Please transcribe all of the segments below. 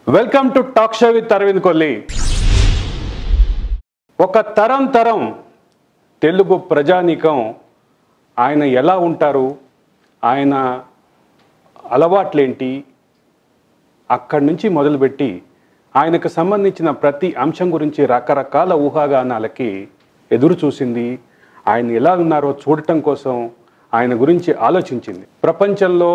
Welcome to talk show with Aravind Kolli ఒక తరం తరం తెలుగు ప్రజానీకం ఆయన ఎలా ఉంటారు ఆయన అలవాట్లేంటి అక్కడి నుంచి మొదలుపెట్టి ఆయనకు సంబంధించిన ప్రతి అంశం గురించి రకరకాల ఊహాగానాలకి ఎదురు చూసింది ఆయన ఎలా ఉన్నారో చూడటం కోసం ఆయన గురించి ఆలోచించింది ప్రపంచంలో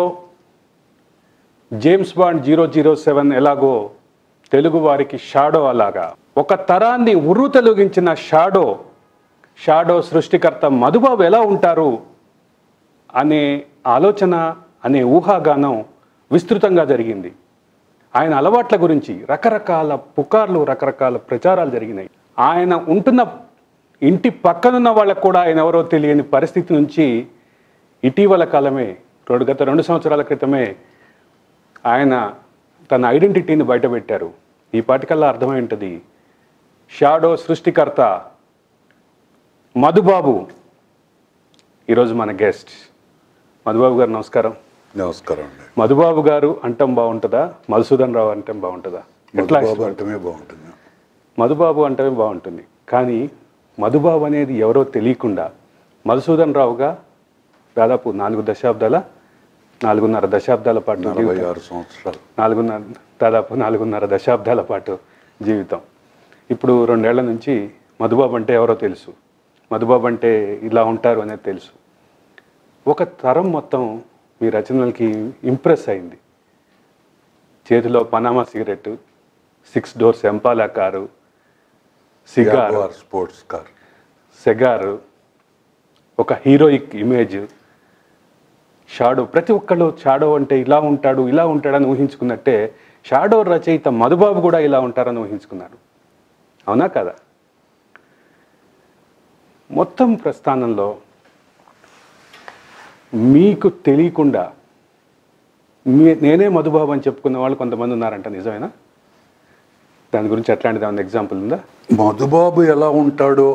James Bond zero zero seven ఎలాగో తెలుగు వారికి షాడో అలాగా ఒక తరాన్ని ఉర్రు తొలగించిన షాడో షాడో సృష్టికర్త మధుబాబు ఎలా ఉంటారు అనే ఆలోచన అనే ఊహాగానం విస్తృతంగా జరిగింది ఆయన అలవాట్ల గురించి రకరకాల పుకార్లు రకరకాల ప్రచారాలు జరిగినాయి ఆయన ఉంటున్న ఇంటి పక్కనున్న వాళ్ళకు కూడా ఆయన ఎవరో తెలియని పరిస్థితి నుంచి ఇటీవల కాలమే రెండు గత రెండు సంవత్సరాల క్రితమే ఆయన తన ఐడెంటిటీని బయటపెట్టారు ఈ పాటికల్లా అర్థమై ఉంటుంది షాడో సృష్టికర్త మధుబాబు ఈరోజు మన గెస్ట్ మధుబాబు గారు నమస్కారం నమస్కారం అండి మధుబాబు గారు అంటాం బాగుంటుందా మధుసూదన్ రావు అంటాం బాగుంటుందా ఎట్లా మధుబాబు ఇష్టపడతారు? అంటమే బాగుంటుంది మధుబాబు అంటమే బాగుంటుంది కానీ మధుబాబు అనేది ఎవరో తెలియకుండా మధుసూదన్ రావుగా దాదాపు నాలుగు దశాబ్దాల నాలుగున్నర దశాబ్దాల పాటు నలభై జీవితం. ఆరు సంవత్సరాలు నాలుగున్నర దాదాపు నాలుగున్నర దశాబ్దాల పాటు జీవితం ఇప్పుడు రెండేళ్ల నుంచి మధుబాబు అంటే ఎవరో తెలుసు మధుబాబు అంటే ఇలా ఉంటారు అనేది తెలుసు ఒక తరం మొత్తం మీ రచనలకి ఇంప్రెస్ అయింది చేతిలో Panama cigarette six doors Impala car cigar Jaguar sports car cigar ఒక హీరోయిక్ ఇమేజ్ షాడో ప్రతి ఒక్కళ్ళు షాడో అంటే ఇలా ఉంటాడు ఇలా ఉంటాడని ఊహించుకున్నట్టే షాడో రచయిత మధుబాబు కూడా ఇలా ఉంటారని ఊహించుకున్నాడు అవునా కదా మొత్తం ప్రస్థానంలో మీకు తెలియకుండా మీ నేనే మధుబాబు అని చెప్పుకున్న వాళ్ళు కొంతమంది ఉన్నారంట నిజమేనా దాని గురించి ఎట్లాంటిది ఏమైనా ఎగ్జాంపుల్ ఉందా మధుబాబు ఎలా ఉంటాడో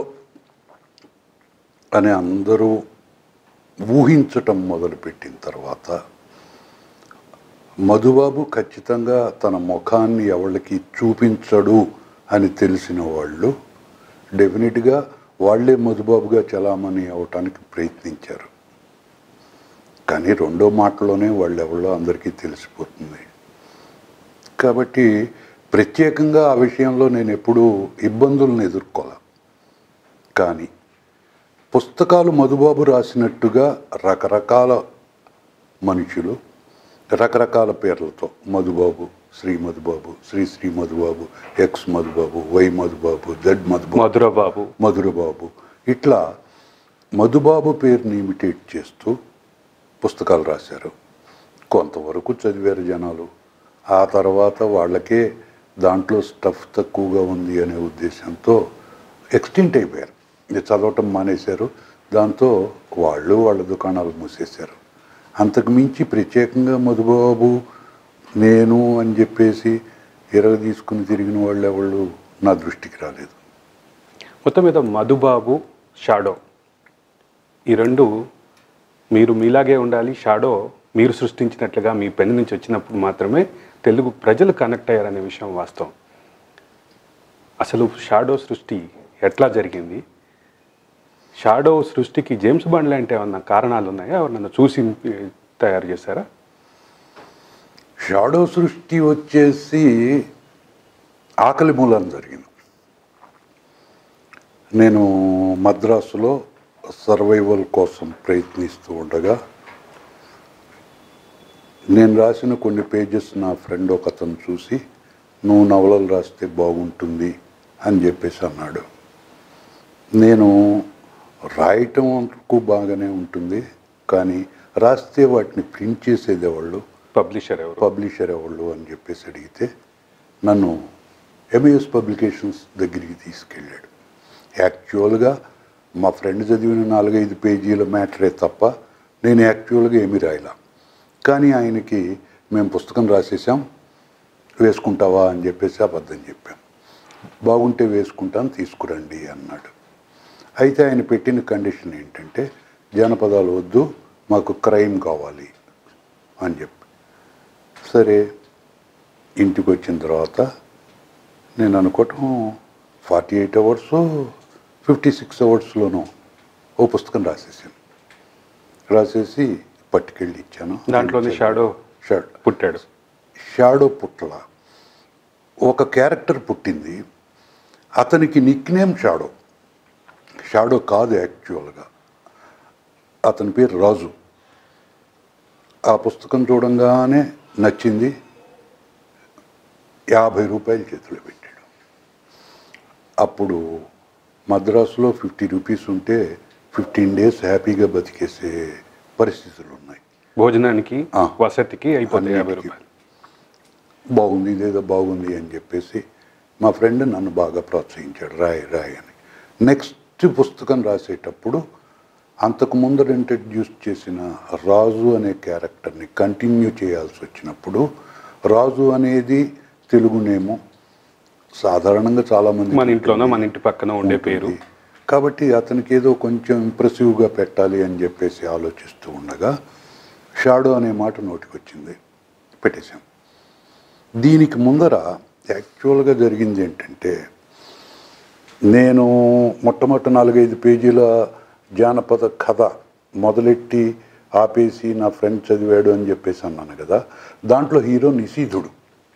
అని అందరూ ఊహించటం మొదలుపెట్టిన తర్వాత మధుబాబు ఖచ్చితంగా తన ముఖాన్ని ఎవరికి చూపించడు అని తెలిసిన వాళ్ళు డెఫినెట్గా వాళ్ళే మధుబాబుగా చలామణి అవటానికి ప్రయత్నించారు కానీ రెండో మాటలోనే వాళ్ళు ఎవరో అందరికీ తెలిసిపోతుంది కాబట్టి ప్రత్యేకంగా ఆ విషయంలో నేను ఎప్పుడూ ఇబ్బందులను ఎదుర్కోలే కానీ పుస్తకాలు మధుబాబు రాసినట్టుగా రకరకాల మనుషులు రకరకాల పేర్లతో Madhubabu Shri Madhubabu Shri Shri Madhubabu X Madhubabu Y Madhubabu Z Madhubabu Madhurababu Madhurababu ఇట్లా మధుబాబు పేరుని ఇమిటేట్ చేస్తూ పుస్తకాలు రాశారు కొంతవరకు చదివారు జనాలు ఆ తర్వాత వాళ్ళకే దాంట్లో స్టఫ్ తక్కువగా ఉంది అనే ఉద్దేశంతో ఎక్స్టింట్ అయిపోయారు ఇది చదవటం మానేశారు దాంతో వాళ్ళు వాళ్ళ దుకాణాలు మూసేశారు అంతకు మించి ప్రత్యేకంగా మధుబాబు నేను అని చెప్పేసి ఇరగ తీసుకుని తిరిగిన వాళ్ళు ఎవళ్ళు నా దృష్టికి రాలేదు మొత్తం మీద మధుబాబు షాడో ఈ రెండు మీరు మీలాగే ఉండాలి షాడో మీరు సృష్టించినట్లుగా మీ పెన్ నుంచి వచ్చినప్పుడు మాత్రమే తెలుగు ప్రజలు కనెక్ట్ అయ్యారనే విషయం వాస్తవం అసలు షాడో సృష్టి ఎట్లా జరిగింది షాడో సృష్టికి జేమ్స్ బాండ్ లాంటి ఏమన్నా కారణాలు ఉన్నాయా ఎవరన్నా చూసి తయారు చేశారా షాడో సృష్టి వచ్చేసి ఆకలి మూలం జరిగింది నేను మద్రాసులో సర్వైవల్ కోసం ప్రయత్నిస్తూ ఉండగా నేను రాసిన కొన్ని పేజెస్ నా ఫ్రెండ్ ఒక అతను చూసి నువ్వు నవలలు రాస్తే బాగుంటుంది అని చెప్పేసి అన్నాడు నేను రాయటం వరకు బాగానే ఉంటుంది కానీ రాస్తే వాటిని ప్రింట్ చేసేది ఎవళ్ళు పబ్లిషర్ ఎవరు పబ్లిషర్ ఎవళ్ళు అని చెప్పేసి అడిగితే నన్ను ఎంఏఎస్ పబ్లికేషన్స్ దగ్గరికి తీసుకెళ్ళాడు యాక్చువల్గా మా ఫ్రెండ్ చదివిన నాలుగైదు పేజీల మ్యాటరే తప్ప నేను యాక్చువల్గా ఏమీ రాయలా కానీ ఆయనకి మేము పుస్తకం రాసేసాం వేసుకుంటావా అని చెప్పేసి అబద్ధం చెప్పాం బాగుంటే వేసుకుంటాను తీసుకురండి అన్నాడు అయితే ఆయన పెట్టిన కండిషన్ ఏంటంటే జానపదాలు వద్దు మాకు క్రైమ్ కావాలి అని చెప్పి సరే ఇంటికి వచ్చిన తర్వాత నేను అనుకోవటం forty eight hours fifty six అవర్స్లోనూ ఓ పుస్తకం రాసేసాను రాసేసి పట్టుకెళ్ళి ఇచ్చాను దాంట్లోని షాడో షాడో పుట్టాడు షాడో పుట్టల ఒక క్యారెక్టర్ పుట్టింది అతనికి నిక్ నేమ్ షాడో షాడో కాదు యాక్చువల్గా అతని పేరు రాజు ఆ పుస్తకం చూడంగానే నచ్చింది యాభై రూపాయలు చేతిలో పెట్టాడు అప్పుడు మద్రాసులో ఫిఫ్టీ రూపీస్ ఉంటే ఫిఫ్టీన్ డేస్ హ్యాపీగా బతికేసే పరిస్థితులు ఉన్నాయి భోజనానికి ఆ. వసతికి అయిపోతాయి యాభై అన్నిటికీ. రూపాయలు బాగుంది లేదా బాగుంది అని చెప్పేసి మా ఫ్రెండ్ నన్ను బాగా ప్రోత్సహించాడు రాయి రాయి అని నెక్స్ట్ పుస్తకం రాసేటప్పుడు అంతకు ముందర ఇంట్రడ్యూస్ చేసిన రాజు అనే క్యారెక్టర్ని కంటిన్యూ చేయాల్సి వచ్చినప్పుడు రాజు అనేది తెలుగు నేము సాధారణంగా చాలామంది మన ఇంట్లోనో మన ఇంటి పక్కన ఉండే పేరు ఉంటుంది. కాబట్టి అతనికి ఏదో కొంచెం ఇంప్రెసివ్గా పెట్టాలి అని చెప్పేసి ఆలోచిస్తూ ఉండగా షాడో అనే మాట నోటికి వచ్చింది పెట్టేశాం దీనికి ముందర యాక్చువల్గా జరిగింది ఏంటంటే నేను మొట్టమొదటి నాలుగైదు పేజీల జానపద కథ మొదలెట్టి ఆపేసి నా ఫ్రెండ్ చదివాడు అని చెప్పేసి అన్నాను కదా దాంట్లో హీరో నిశీధుడు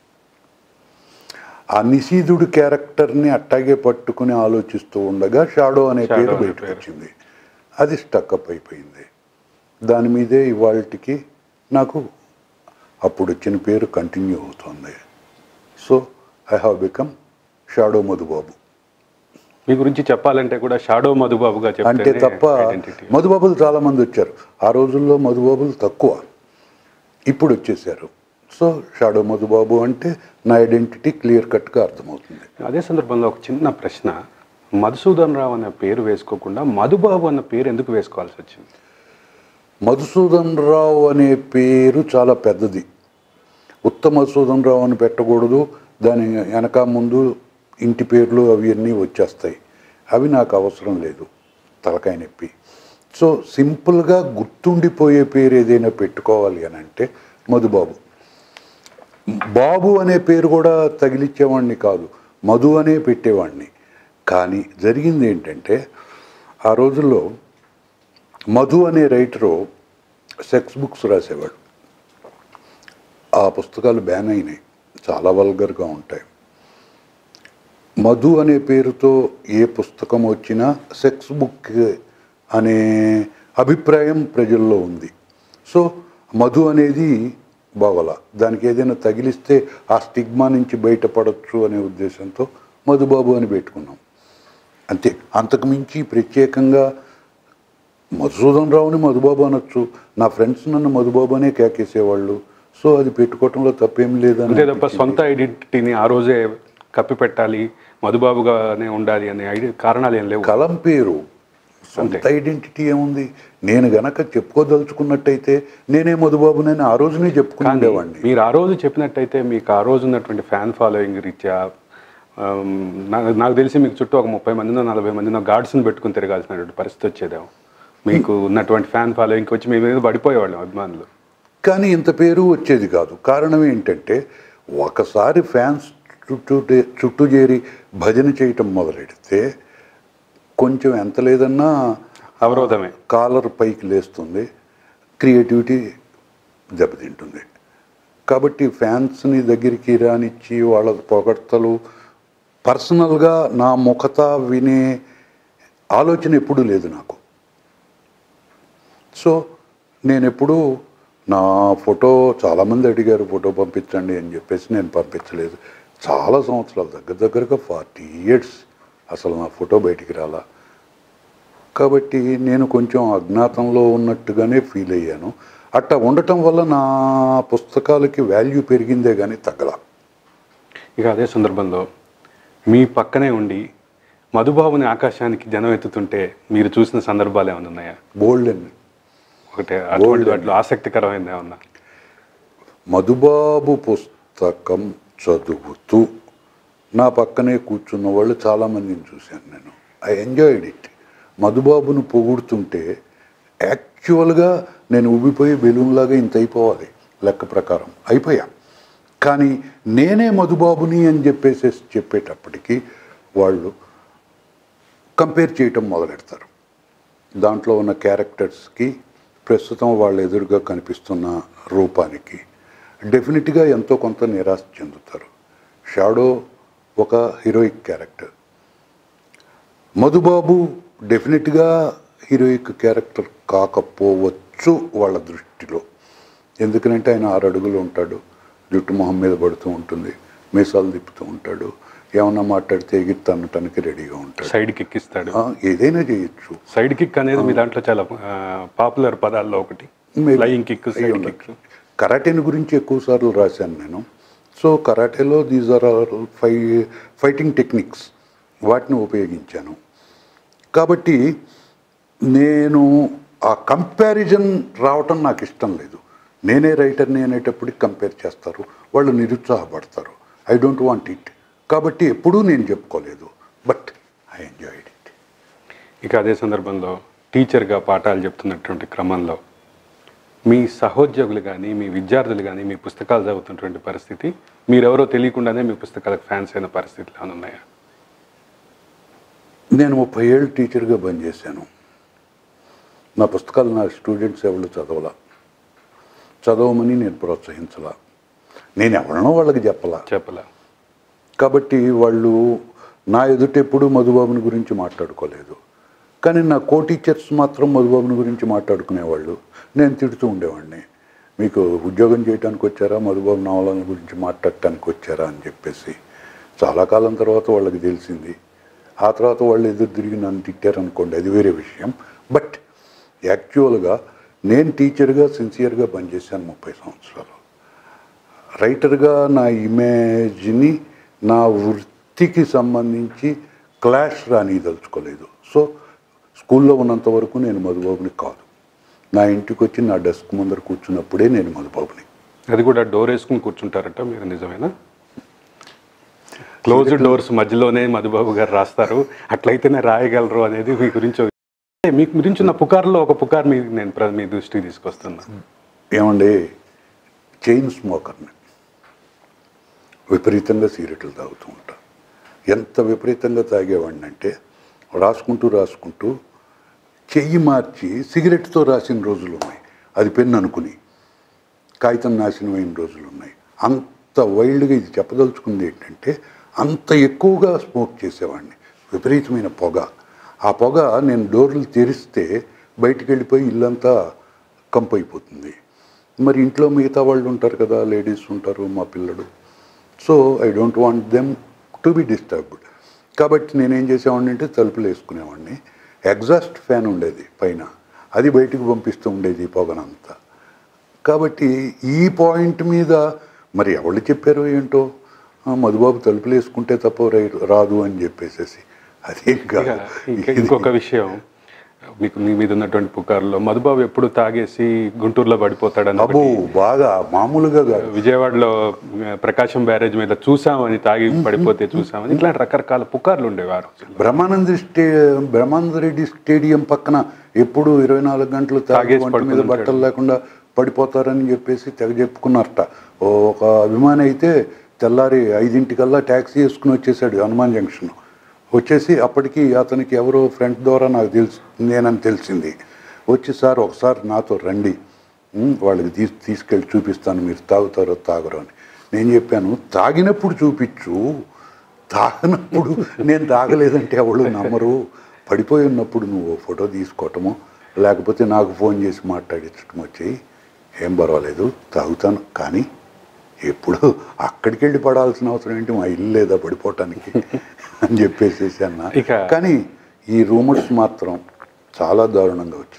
ఆ నిశీధుడు క్యారెక్టర్ని అట్టాగే పట్టుకుని ఆలోచిస్తూ ఉండగా షాడో అనే షాడో పేరు అనే బయటకు పేరు. వచ్చింది అది స్టక్అప్ అయిపోయింది దాని మీదే ఇవాళకి నాకు అప్పుడు వచ్చిన పేరు కంటిన్యూ అవుతుంది so I have become shadow Madhubabu మీ గురించి చెప్పాలంటే కూడా షాడో మధుబాబుగా అంటే చెప్తే తప్ప మధుబాబులు చాలామంది వచ్చారు ఆ రోజుల్లో మధుబాబులు తక్కువ ఇప్పుడు వచ్చేసారు సో షాడో మధుబాబు అంటే నా ఐడెంటిటీ క్లియర్ కట్గా అర్థమవుతుంది అదే సందర్భంలో ఒక చిన్న ప్రశ్న మధుసూదన్ రావు అనే పేరు వేసుకోకుండా మధుబాబు అన్న పేరు ఎందుకు వేసుకోవాల్సి వచ్చింది మధుసూదన్ రావు అనే పేరు చాలా పెద్దది ఉత్త మధుసూదన్ రావు అని పెట్టకూడదు దాని వెనక ముందు ఇంటి పేర్లు అవి అన్నీ వచ్చేస్తాయి అవి నాకు అవసరం లేదు తలకాయ నొప్పి సో సింపుల్గా గుర్తుండిపోయే పేరు ఏదైనా పెట్టుకోవాలి అని అంటే మధుబాబు బాబు అనే పేరు కూడా తగిలిచ్చేవాడిని కాదు మధు అనే పెట్టేవాడిని కానీ జరిగింది ఏంటంటే ఆ రోజుల్లో మధు అనే రైటరు సెక్స్ బుక్స్ రాసేవాడు ఆ పుస్తకాలు బ్యాన్ అయినాయి చాలా వల్గర్గా ఉంటాయి మధు అనే పేరుతో ఏ పుస్తకం వచ్చినా సెక్స్ బుక్ అనే అభిప్రాయం ప్రజల్లో ఉంది సో మధు అనేది బాగోల దానికి ఏదైనా తగిలిస్తే ఆ స్టిగ్మా నుంచి బయటపడచ్చు అనే ఉద్దేశంతో మధుబాబు అని పెట్టుకున్నాం అంతే అంతకు మించి ప్రత్యేకంగా మధుసూదన్ రావుని మధుబాబు అనొచ్చు నా ఫ్రెండ్స్ నన్ను మధుబాబు అనే కేకేసేవాళ్ళు సో అది పెట్టుకోవటంలో తప్పేం లేదని అంతే తప్ప అనిపించింది. సొంత ఐడెంటిటీని ఆ రోజే కప్పి పెట్టాలి మధుబాబుగానే ఉండాలి అనే ఐడి కారణాలు ఏం లేవు కలం పేరు సొంత అంతే. ఐడెంటిటీ ఏముంది నేను గనక చెప్పుకోదలుచుకున్నట్టయితే నేనే మధుబాబునని ఆ రోజునే కానీ చెప్పుకునేవాడిని మీరు ఆ రోజు చెప్పినట్టయితే మీకు ఆ రోజు ఉన్నటువంటి ఫ్యాన్ ఫాలోయింగ్ రీత్యా ఆమ్, నా- నాకు తెలిసి మీకు చుట్టూ ఒక ముప్పై మందినో నలభై మందినో గార్డ్స్ని పెట్టుకుని తిరగాల్సినటువంటి పరిస్థితి వచ్చేదేమో మీకు ఉన్నటువంటి ఫ్యాన్ ఫాలోయింగ్కి వచ్చి మీ మీద పడిపోయేవాళ్ళం అభిమానులు కానీ ఇంత పేరు వచ్చేది కాదు కారణం ఏంటంటే ఒకసారి ఫ్యాన్స్ చుట్టూ చుట్టూ చేరి భజన చేయటం మొదలెడితే కొంచెం ఎంత లేదన్నా అవరోధమే కాలర్ పైకి లేస్తుంది క్రియేటివిటీ దెబ్బతింటుంది కాబట్టి ఫ్యాన్స్ని దగ్గరికి రానిచ్చి వాళ్ళ పొగడ్తలు పర్సనల్గా నా ముఖత వినే ఆలోచన ఎప్పుడూ లేదు నాకు సో నేను ఎప్పుడూ నా ఫోటో చాలామంది అడిగారు ఫోటో పంపించండి అని చెప్పేసి నేను పంపించలేదు చాలా సంవత్సరాలు దగ్గర దగ్గరగా ఫార్టీ ఇయర్స్ అసలు నా ఫోటో బయటికి రాలా కాబట్టి నేను కొంచెం అజ్ఞాతంలో ఉన్నట్టుగానే ఫీల్ అయ్యాను అట్టా ఉండటం వల్ల నా పుస్తకాలకి వాల్యూ పెరిగిందే కానీ తగ్గల ఇక అదే సందర్భంలో మీ పక్కనే ఉండి మధుబాబుని ఆకాశానికి జనం ఎత్తుతుంటే మీరు చూసిన సందర్భాలు ఏమైనా ఉన్నాయా బోల్డ్ అండి ఒకటే అటువంటి వాటిలో ఆసక్తికరమైనది ఏమన్నా మధుబాబు పుస్తకం చదువుతూ నా పక్కనే కూర్చున్న వాళ్ళు చాలామందిని చూశాను నేను ఐ ఎంజాయిడ్ ఇట్ మధుబాబును పొగుడుతుంటే యాక్చువల్గా నేను ఉబ్బిపోయి బెలూన్ లాగా ఇంత అయిపోవాలి లెక్క ప్రకారం అయిపోయా కానీ నేనే మధుబాబుని అని చెప్పేసి చెప్పేటప్పటికి వాళ్ళు కంపేర్ చేయటం మొదలెడతారు దాంట్లో ఉన్న క్యారెక్టర్స్కి ప్రస్తుతం వాళ్ళ ఎదురుగా కనిపిస్తున్న రూపానికి డెఫినెట్గా ఎంతో కొంత నిరాశ చెందుతారు షాడో ఒక హీరోయిక్ క్యారెక్టర్ మధుబాబు డెఫినెట్గా హీరోయిక్ క్యారెక్టర్ కాకపోవచ్చు వాళ్ళ దృష్టిలో ఎందుకంటే ఆయన ఆరు అడుగులు ఉంటాడు జుట్టు మొహం మీద పడుతూ ఉంటుంది మీసాలు తిప్పుతూ ఉంటాడు ఏమన్నా మాట్లాడితే ఎగిరి తనటానికి రెడీగా ఉంటాడు సైడ్ కిక్ ఇస్తాడు ఆ, ఏదైనా చేయొచ్చు సైడ్ కిక్ అనేది మీ దాంట్లో చాలా పాపులర్ పదాల్లో ఒకటి Maybe. ఫ్లయింగ్ కిక్ అయి సైడ్ ఉండొచ్చు. కిక్ కరాటేని గురించి ఎక్కువ సార్లు రాశాను నేను సో కరాటేలో these are fi fighting techniques వాటిని ఉపయోగించాను కాబట్టి నేను ఆ కంపారిజన్ రావటం నాకు ఇష్టం లేదు నేనే రైటర్ని అనేటప్పటికి కంపేర్ చేస్తారు వాళ్ళు నిరుత్సాహపడతారు ఐ డోంట్ వాంట్ ఇట్ కాబట్టి ఎప్పుడూ నేను చెప్పుకోలేదు బట్ ఐ ఎంజాయిడ్ ఇట్ ఇక అదే సందర్భంలో టీచర్గా పాఠాలు చెప్తున్నటువంటి క్రమంలో మీ సహోద్యోగులు కానీ మీ విద్యార్థులు కానీ మీ పుస్తకాలు చదువుతున్నటువంటి పరిస్థితి మీరెవరో తెలియకుండానే మీ పుస్తకాలకు ఫ్యాన్స్ అయిన పరిస్థితులు ఏమైనా ఉన్నాయా నేను ముప్పై ఏళ్ళు టీచర్గా పనిచేశాను నా పుస్తకాలు నా స్టూడెంట్స్ ఎవరు చదవలా చదవమని నేను ప్రోత్సహించలా నేను ఎవరినో వాళ్ళకి చెప్పలా చెప్పలా కాబట్టి వాళ్ళు నా ఎదుటెప్పుడు మధుబాబుని గురించి మాట్లాడుకోలేదు కానీ నా కో టీచర్స్ మాత్రం మధుబాబుని గురించి మాట్లాడుకునేవాళ్ళు నేను తిడుతూ ఉండేవాడిని మీకు ఉద్యోగం చేయడానికి వచ్చారా మధుబాబు నవలల గురించి మాట్లాడటానికి వచ్చారా అని చెప్పేసి చాలా కాలం తర్వాత వాళ్ళకి తెలిసింది ఆ తర్వాత వాళ్ళు ఎదురు తిరిగి నన్ను తిట్టారనుకోండి అది వేరే విషయం బట్ యాక్చువల్గా నేను టీచర్గా సిన్సియర్గా పనిచేశాను ముప్పై సంవత్సరాలు రైటర్గా నా ఇమేజ్ని నా వృత్తికి సంబంధించి క్లాష్ రానిదలుచుకోలేదు సో స్కూల్లో ఉన్నంత వరకు నేను మధుబాబుని కాదు నా ఇంటికి వచ్చి నా డెస్క్ ముందర కూర్చున్నప్పుడే నేను మధుబాబుని అది కూడా డోర్ వేసుకుని కూర్చుంటారట మీరు నిజమేనా క్లోజ్ డోర్స్ మధ్యలోనే మధుబాబు గారు రాస్తారు అట్లయితేనే రాయగలరు అనేది మీ గురించి ఒక- మీ గురించి ఉన్న పుకార్లో ఒక పుకార్ మీ నేను ప్ర- మీ దృష్టికి తీసుకొస్తున్నా ఏమండి చైన్ స్మోకర్ని విపరీతంగా సిగరెట్లు తాగుతూ ఉంటా ఎంత విపరీతంగా తాగేవాడిని అంటే రాసుకుంటూ రాసుకుంటూ చెయ్యి మార్చి సిగరెట్తో రాసిన రోజులు ఉన్నాయి అది పెన్ను అనుకుని కాగితం నాశనమైన రోజులు ఉన్నాయి అంత వైల్డ్గా ఇది చెప్పదలుచుకుంది ఏంటంటే అంత ఎక్కువగా స్మోక్ చేసేవాడిని విపరీతమైన పొగ ఆ పొగ నేను డోర్లు తెరిస్తే బయటికి వెళ్ళిపోయి ఇల్లంతా కంపు అయిపోతుంది మరి ఇంట్లో మిగతా వాళ్ళు ఉంటారు కదా లేడీస్ ఉంటారు మా పిల్లలు so I don't want them to be disturbed కాబట్టి నేనేం చేసేవాడిని అంటే తలుపులు వేసుకునేవాడిని ఎగ్జాస్ట్ ఫ్యాన్ ఉండేది పైన అది బయటికి పంపిస్తూ ఉండేది ఈ పొగనంతా కాబట్టి ఈ పాయింట్ మీద మరి ఎవరు చెప్పారో ఏంటో ఆ, మధుబాబు తలుపులు వేసుకుంటే తప్ప రై- రాదు అని చెప్పేసేసి అదేం ఇక కాదు ఇంకా ఇది- ఇంకొక విషయం మీకు మీ మీద ఉన్నటువంటి పుకార్లో మధుబాబు ఎప్పుడు తాగేసి గుంటూరులో పడిపోతాడని అబ్బో ఒకటి, బాగా మామూలుగా కాదు విజయవాడలో ఆ, ప్రకాశం బ్యారేజ్ మీద చూసామని తాగి పడిపోతే చూసామని ఇట్లాంటి రకరకాల పుకార్లు ఉండేవి ఆ రోజుల్లో బ్రహ్మానంద స్టే బ్రహ్మానంద రెడ్డి స్టేడియం పక్కన ఎప్పుడు ఇరవై నాలుగు గంటలు తాగి తాగేసి ఒంటి మీద పడుకుని బట్టలు లేకుండా పడిపోతారని చెప్పేసి తెగ చెప్పుకున్నారట ఓ ఒక అభిమాని అయితే తెల్లారి ఐదింటికల్లా ట్యాక్సీ వేసుకుని వచ్చేసాడు హనుమాన్ జంక్షన్ వచ్చేసి అప్పటికి అతనికి ఎవరో ఫ్రెండ్ ద్వారా నాకు తెలుసు నేనని తెలిసింది వచ్చి సార్ ఒకసారి నాతో రండి ఉమ్, వాళ్ళకి తీ తీసుకెళ్ళి చూపిస్తాను మీరు తాగుతారో తాగరో అని నేను చెప్పాను తాగినప్పుడు చూపించు తాగినప్పుడు నేను తాగలేదంటే ఎవరు నమ్మరు పడిపోయి ఉన్నప్పుడు నువ్వు ఓ ఫోటో తీసుకోవటము లేకపోతే నాకు ఫోన్ చేసి మాట్లాడించడం వచ్చి ఏం పర్వాలేదు తాగుతాను కానీ ఎప్పుడు అక్కడికి వెళ్ళి పడాల్సిన అవసరం ఏంటి మా ఇల్లు లేదా పడిపోవటానికి అని చెప్పేసేసి అన్న ఇక- కానీ ఈ రూమర్స్ మాత్రం చాలా దారుణంగా వచ్చింది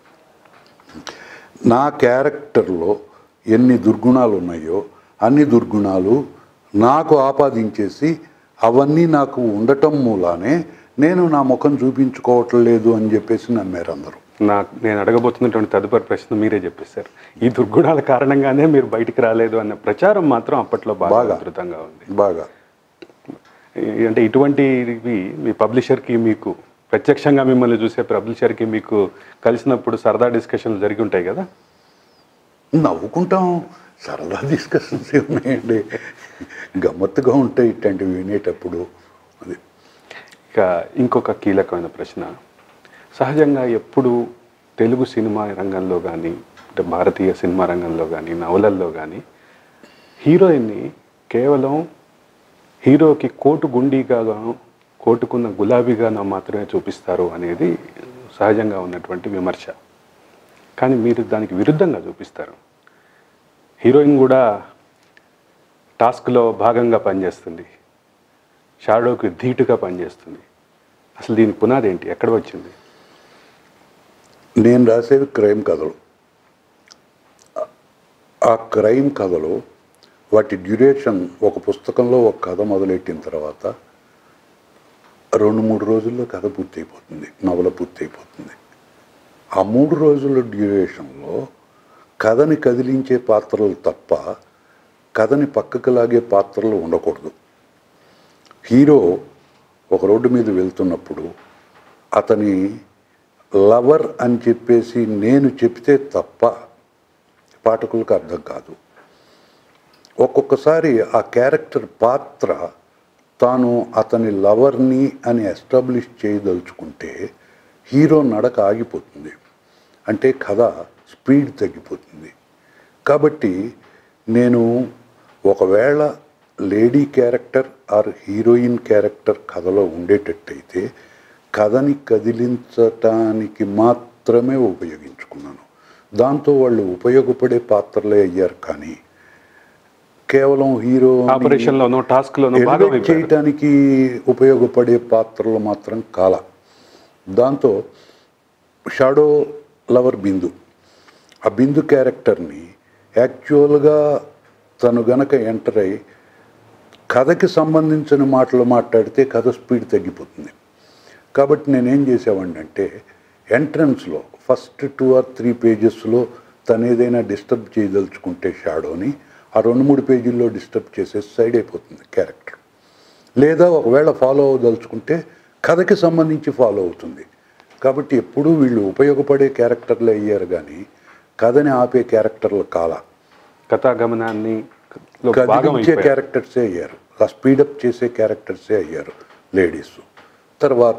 నా క్యారెక్టర్లో ఎన్ని దుర్గుణాలు ఉన్నాయో అన్ని దుర్గుణాలు నాకు ఆపాదించేసి అవన్నీ నాకు ఉండటం మూలానే నేను నా ముఖం చూపించుకోవటం లేదు అని చెప్పేసి నమ్మారు అందరూ నా నేను అడగబోతున్నటువంటి తదుపరి ప్రశ్న మీరే చెప్పేశారు ఈ దుర్గుణాల కారణంగానే మీరు బయటికి రాలేదు అన్న ప్రచారం మాత్రం అప్పట్లో బాగా బాగా. అద్భుతంగా ఉంది బాగా ఈ- అంటే ఇటువంటివి మీ పబ్లిషర్కి మీకు ప్రత్యక్షంగా మిమ్మల్ని చూసే పబ్లిషర్కి మీకు కలిసినప్పుడు సరదా డిస్కషన్లు జరిగి ఉంటాయి కదా నవ్వుకుంటాం సరదా డిస్కషన్స్ ఉన్నాయండి గమ్మత్తుగా ఉంటాయి ఇట్లాంటివి వినేటప్పుడు అది ఇక ఇంకొక కీలకమైన ప్రశ్న సహజంగా ఎప్పుడు తెలుగు సినిమా రంగంలో కానీ అంటే భారతీయ సినిమా రంగంలో కానీ నవలల్లో కానీ హీరోయిన్ని కేవలం హీరోకి కోటు గుండీగా కోటుకున్న గులాబీగా మాత్రమే చూపిస్తారు అనేది సహజంగా ఉన్నటువంటి విమర్శ కానీ మీరు దానికి విరుద్ధంగా చూపిస్తారు హీరోయిన్ కూడా టాస్క్లో భాగంగా పనిచేస్తుంది షాడోకి ధీటుగా పనిచేస్తుంది అసలు దీని పునాది ఏంటి ఎక్కడ వచ్చింది నేను రాసేవి క్రైమ్ కథలు ఆ క్రైమ్ కథలు వాటి డ్యూరేషన్ ఒక పుస్తకంలో ఒక కథ మొదలెట్టిన తర్వాత రెండు మూడు రోజుల్లో కథ పూర్తయిపోతుంది నవల పూర్తయిపోతుంది ఆ మూడు రోజుల డ్యూరేషన్లో కథని కదిలించే పాత్రలు తప్ప కథని పక్కకు లాగే పాత్రలు ఉండకూడదు హీరో ఒక రోడ్డు మీద వెళ్తున్నప్పుడు అతని లవర్ అని చెప్పేసి నేను చెప్తే తప్ప పాఠకులకు అర్థం కాదు ఒక్కొక్కసారి ఆ క్యారెక్టర్ పాత్ర తాను అతని లవర్ని అని ఎస్టాబ్లిష్ చేయదలుచుకుంటే హీరో నడక ఆగిపోతుంది అంటే కథ స్పీడ్ తగ్గిపోతుంది కాబట్టి నేను ఒకవేళ lady character or heroine character కథలో ఉండేటట్టయితే కథని కదిలించటానికి మాత్రమే ఉపయోగించుకున్నాను దాంతో వాళ్ళు ఉపయోగపడే పాత్రలే అయ్యారు కానీ కేవలం హీరో ఆపరేషన్లోనో టాస్క్లోనో భాగం ఎలివేట్ అయిపోయారు. చేయటానికి ఉపయోగపడే పాత్రలు మాత్రం కాల దాంతో షాడో లవర్ బిందు ఆ బిందు క్యారెక్టర్ని యాక్చువల్గా తను గనక ఎంటర్ అయి కథకి సంబంధించిన మాటలు మాట్లాడితే కథ స్పీడ్ తగ్గిపోతుంది కాబట్టి నేనేం చేసేవాడిని అంటే ఎంట్రన్స్లో ఫస్ట్ టూ ఆర్ త్రీ పేజెస్లో తను ఏదైనా డిస్టర్బ్ చేయదలుచుకుంటే షాడోని ఆ రెండు మూడు పేజీల్లో డిస్టర్బ్ చేసే సైడ్ అయిపోతుంది క్యారెక్టర్ లేదా ఒకవేళ ఫాలో అవ్వదలుచుకుంటే కథకి సంబంధించి ఫాలో అవుతుంది కాబట్టి ఎప్పుడూ వీళ్ళు ఉపయోగపడే క్యారెక్టర్లే అయ్యారు కానీ కథని ఆపే క్యారెక్టర్లు కాల కథాగమనాన్ని లో భాగం కదిలించే అయిపోయారు. క్యారెక్టర్సే అయ్యారు ఆ స్పీడప్ చేసే క్యారెక్టర్సే అయ్యారు లేడీస్ తర్వాత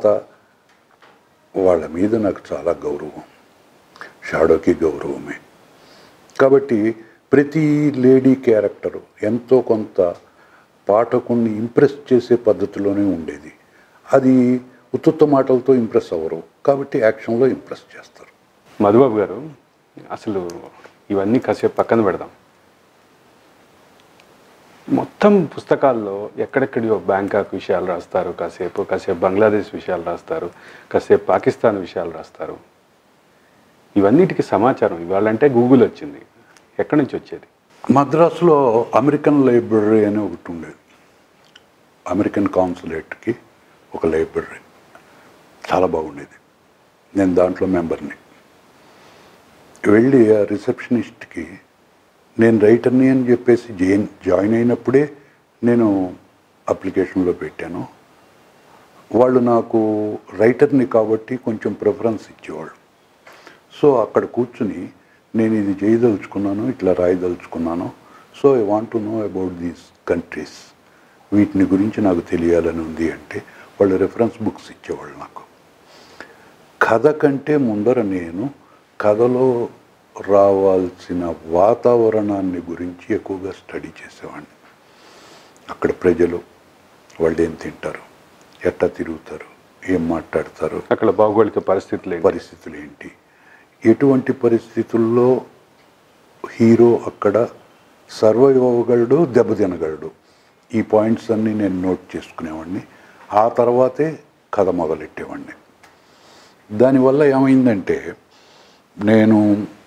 వాళ్ళ మీద నాకు చాలా గౌరవం షాడోకి గౌరవమే కాబట్టి ప్రతి లేడీ క్యారెక్టరు ఎంతో కొంత పాఠకుణ్ణి ఇంప్రెస్ చేసే పద్ధతిలోనే ఉండేది అది ఉత్తుత్త మాటలతో ఇంప్రెస్ అవ్వరు కాబట్టి యాక్షన్లో ఇంప్రెస్ చేస్తారు మధుబాబు గారు అసలు ఇవన్నీ కాసేపు పక్కన పెడదాం మొత్తం పుస్తకాల్లో ఎక్కడెక్కడియో బ్యాంకాక్ విషయాలు రాస్తారు కాసేపు కాసేపు బంగ్లాదేశ్ విషయాలు రాస్తారు కాసేపు పాకిస్తాన్ విషయాలు రాస్తారు ఇవన్నిటికి సమాచారం ఇవాళంటే గూగుల్ వచ్చింది ఎక్కడి నుంచి వచ్చేది మద్రాసులో అమెరికన్ లైబ్రరీ అని ఒకటి ఉండేది అమెరికన్ కాన్సులేట్కి ఒక లైబ్రరీ చాలా బాగుండేది నేను దాంట్లో మెంబర్ని వెళ్ళి ఆ రిసెప్షనిస్ట్కి నేను రైటర్ని అని చెప్పేసి జాయిన్ జాయిన్ అయినప్పుడే నేను అప్లికేషన్లో పెట్టాను వాళ్ళు నాకు రైటర్ని కాబట్టి కొంచెం ప్రిఫరెన్స్ ఇచ్చేవాళ్ళు సో అక్కడ కూర్చుని నేను ఇది చేయదలుచుకున్నాను ఇట్లా రాయదలుచుకున్నాను so I want to know about these countries వీటిని గురించి నాకు తెలియాలని ఉంది అంటే వాళ్ళు రెఫరెన్స్ బుక్స్ ఇచ్చేవాళ్ళు నాకు కథ కంటే ముందర నేను కథలో రావాల్సిన వాతావరణాన్ని గురించి ఎక్కువగా స్టడీ చేసేవాడిని అక్కడ ప్రజలు వాళ్ళు ఏం తింటారు ఎట్టా తిరుగుతారు ఏం మాట్లాడతారు అక్కడ భౌగోళిక పరిస్థితులు ఏంటి? పరిస్థితులు ఏంటి ఎటువంటి పరిస్థితుల్లో హీరో అక్కడ సర్వైవ్ అవ్వగలడు దెబ్బతినగలడు ఈ పాయింట్స్ అన్నీ నేను నోట్ చేసుకునేవాడిని ఆ తర్వాతే కథ మొదలెట్టేవాడిని దానివల్ల ఏమైందంటే నేను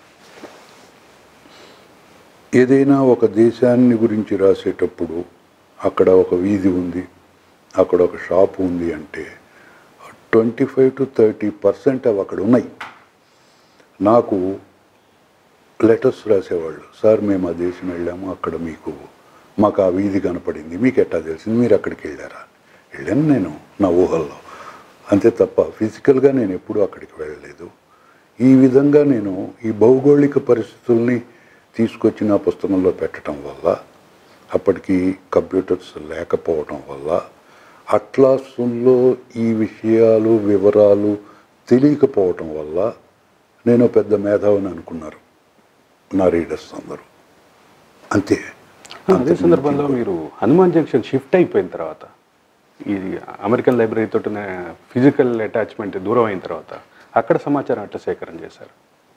ఏదైనా ఒక దేశాన్ని గురించి రాసేటప్పుడు అక్కడ ఒక వీధి ఉంది అక్కడ ఒక షాప్ ఉంది అంటే twenty five to thirty percent అవి అక్కడ ఉన్నాయి నాకు లెటర్స్ రాసేవాళ్ళు సార్ మేము ఆ దేశం వెళ్ళాము అక్కడ మీకు మాకు ఆ వీధి కనపడింది మీకు ఎట్టా తెలిసింది మీరు అక్కడికి వెళ్ళారా వెళ్ళాను నేను నా ఊహల్లో అంతే తప్ప ఫిజికల్గా నేను ఎప్పుడూ అక్కడికి వెళ్ళలేదు ఈ విధంగా నేను ఈ భౌగోళిక పరిస్థితుల్ని తీసుకొచ్చి నా పుస్తకంలో పెట్టడం వల్ల అప్పటికి కంప్యూటర్స్ లేకపోవడం వల్ల అట్లాసుల్లో ఈ విషయాలు వివరాలు తెలియకపోవటం వల్ల నేను పెద్ద మేధావిని అనుకున్నారు నా రీడర్స్ అందరూ అంతే అదే సందర్భంలో మీరు హనుమాన్ జంక్షన్ షిఫ్ట్ అయిపోయిన తర్వాత ఇది అమెరికన్ లైబ్రరీ తోటి ఫిజికల్ అటాచ్మెంట్ దూరం అయిన తర్వాత అక్కడ సమాచారం అట్లా సేకరణ చేశారు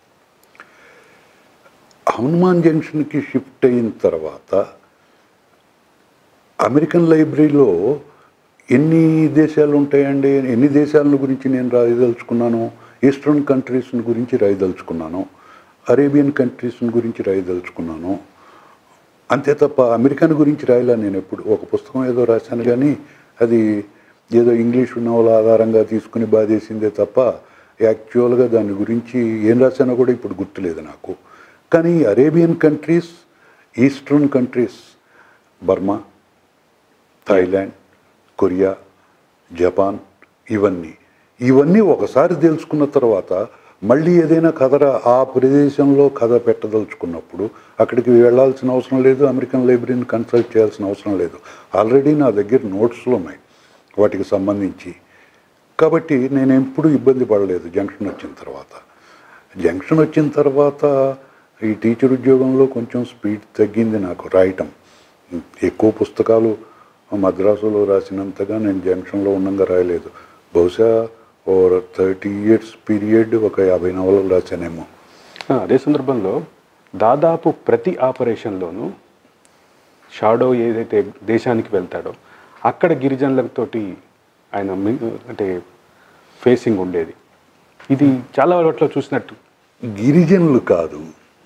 హనుమాన్ జంక్షన్కి షిఫ్ట్ అయిన తర్వాత అమెరికన్ లైబ్రరీలో ఎన్ని దేశాలు ఉంటాయండి ఎన్ని దేశాల గురించి నేను రాయదలుచుకున్నాను ఈస్టర్న్ కంట్రీస్ గురించి రాయదలుచుకున్నాను అరేబియన్ కంట్రీస్ గురించి రాయదలుచుకున్నాను అంతే తప్ప అమెరికన్ గురించి రాయలే నేను ఎప్పుడు ఒక పుస్తకం ఏదో రాశాను కానీ అది ఏదో ఇంగ్లీష్ నవల ఆధారంగా తీసుకుని బాధేసిందే తప్ప యాక్చువల్గా దాని గురించి ఏం రాశానో కూడా ఇప్పుడు గుర్తులేదు నాకు కానీ Arabian countries eastern countries Burma Thailand Korea Japan ఇవన్నీ ఇవన్నీ ఒకసారి తెలుసుకున్న తర్వాత మళ్ళీ ఏదైనా కథ రా- ఆ ప్రదేశంలో కథ పెట్టదలుచుకున్నప్పుడు అక్కడికి వెళ్ళాల్సిన అవసరం లేదు అమెరికన్ లైబ్రరీని కన్సల్ట్ చేయాల్సిన అవసరం లేదు ఆల్రెడీ నా దగ్గర నోట్స్లు ఉన్నాయి వాటికి సంబంధించి కాబట్టి నేను ఎప్పుడు ఇబ్బంది పడలేదు జంక్షన్ వచ్చిన తర్వాత జంక్షన్ వచ్చిన తర్వాత ఈ టీచర్ ఉద్యోగంలో కొంచెం స్పీడ్ తగ్గింది నాకు రాయటం ఎక్కువ పుస్తకాలు మద్రాసులో రాసినంతగా నేను జంక్షన్లో ఉండగా రాయలేదు బహుశా ఓ థర్టీ ఇయర్స్ పీరియడ్ ఒక యాభై నవలలు రాశానేమో ఆ, అదే సందర్భంలో దాదాపు ప్రతి ఆపరేషన్లోనూ షాడో ఏదైతే దేశానికి వెళ్తాడో అక్కడ గిరిజనులతోటి ఆయన మి- అంటే ఫేసింగ్ ఉండేది ఇది చాలా వాటిలో చూసినట్టు గిరిజనులు కాదు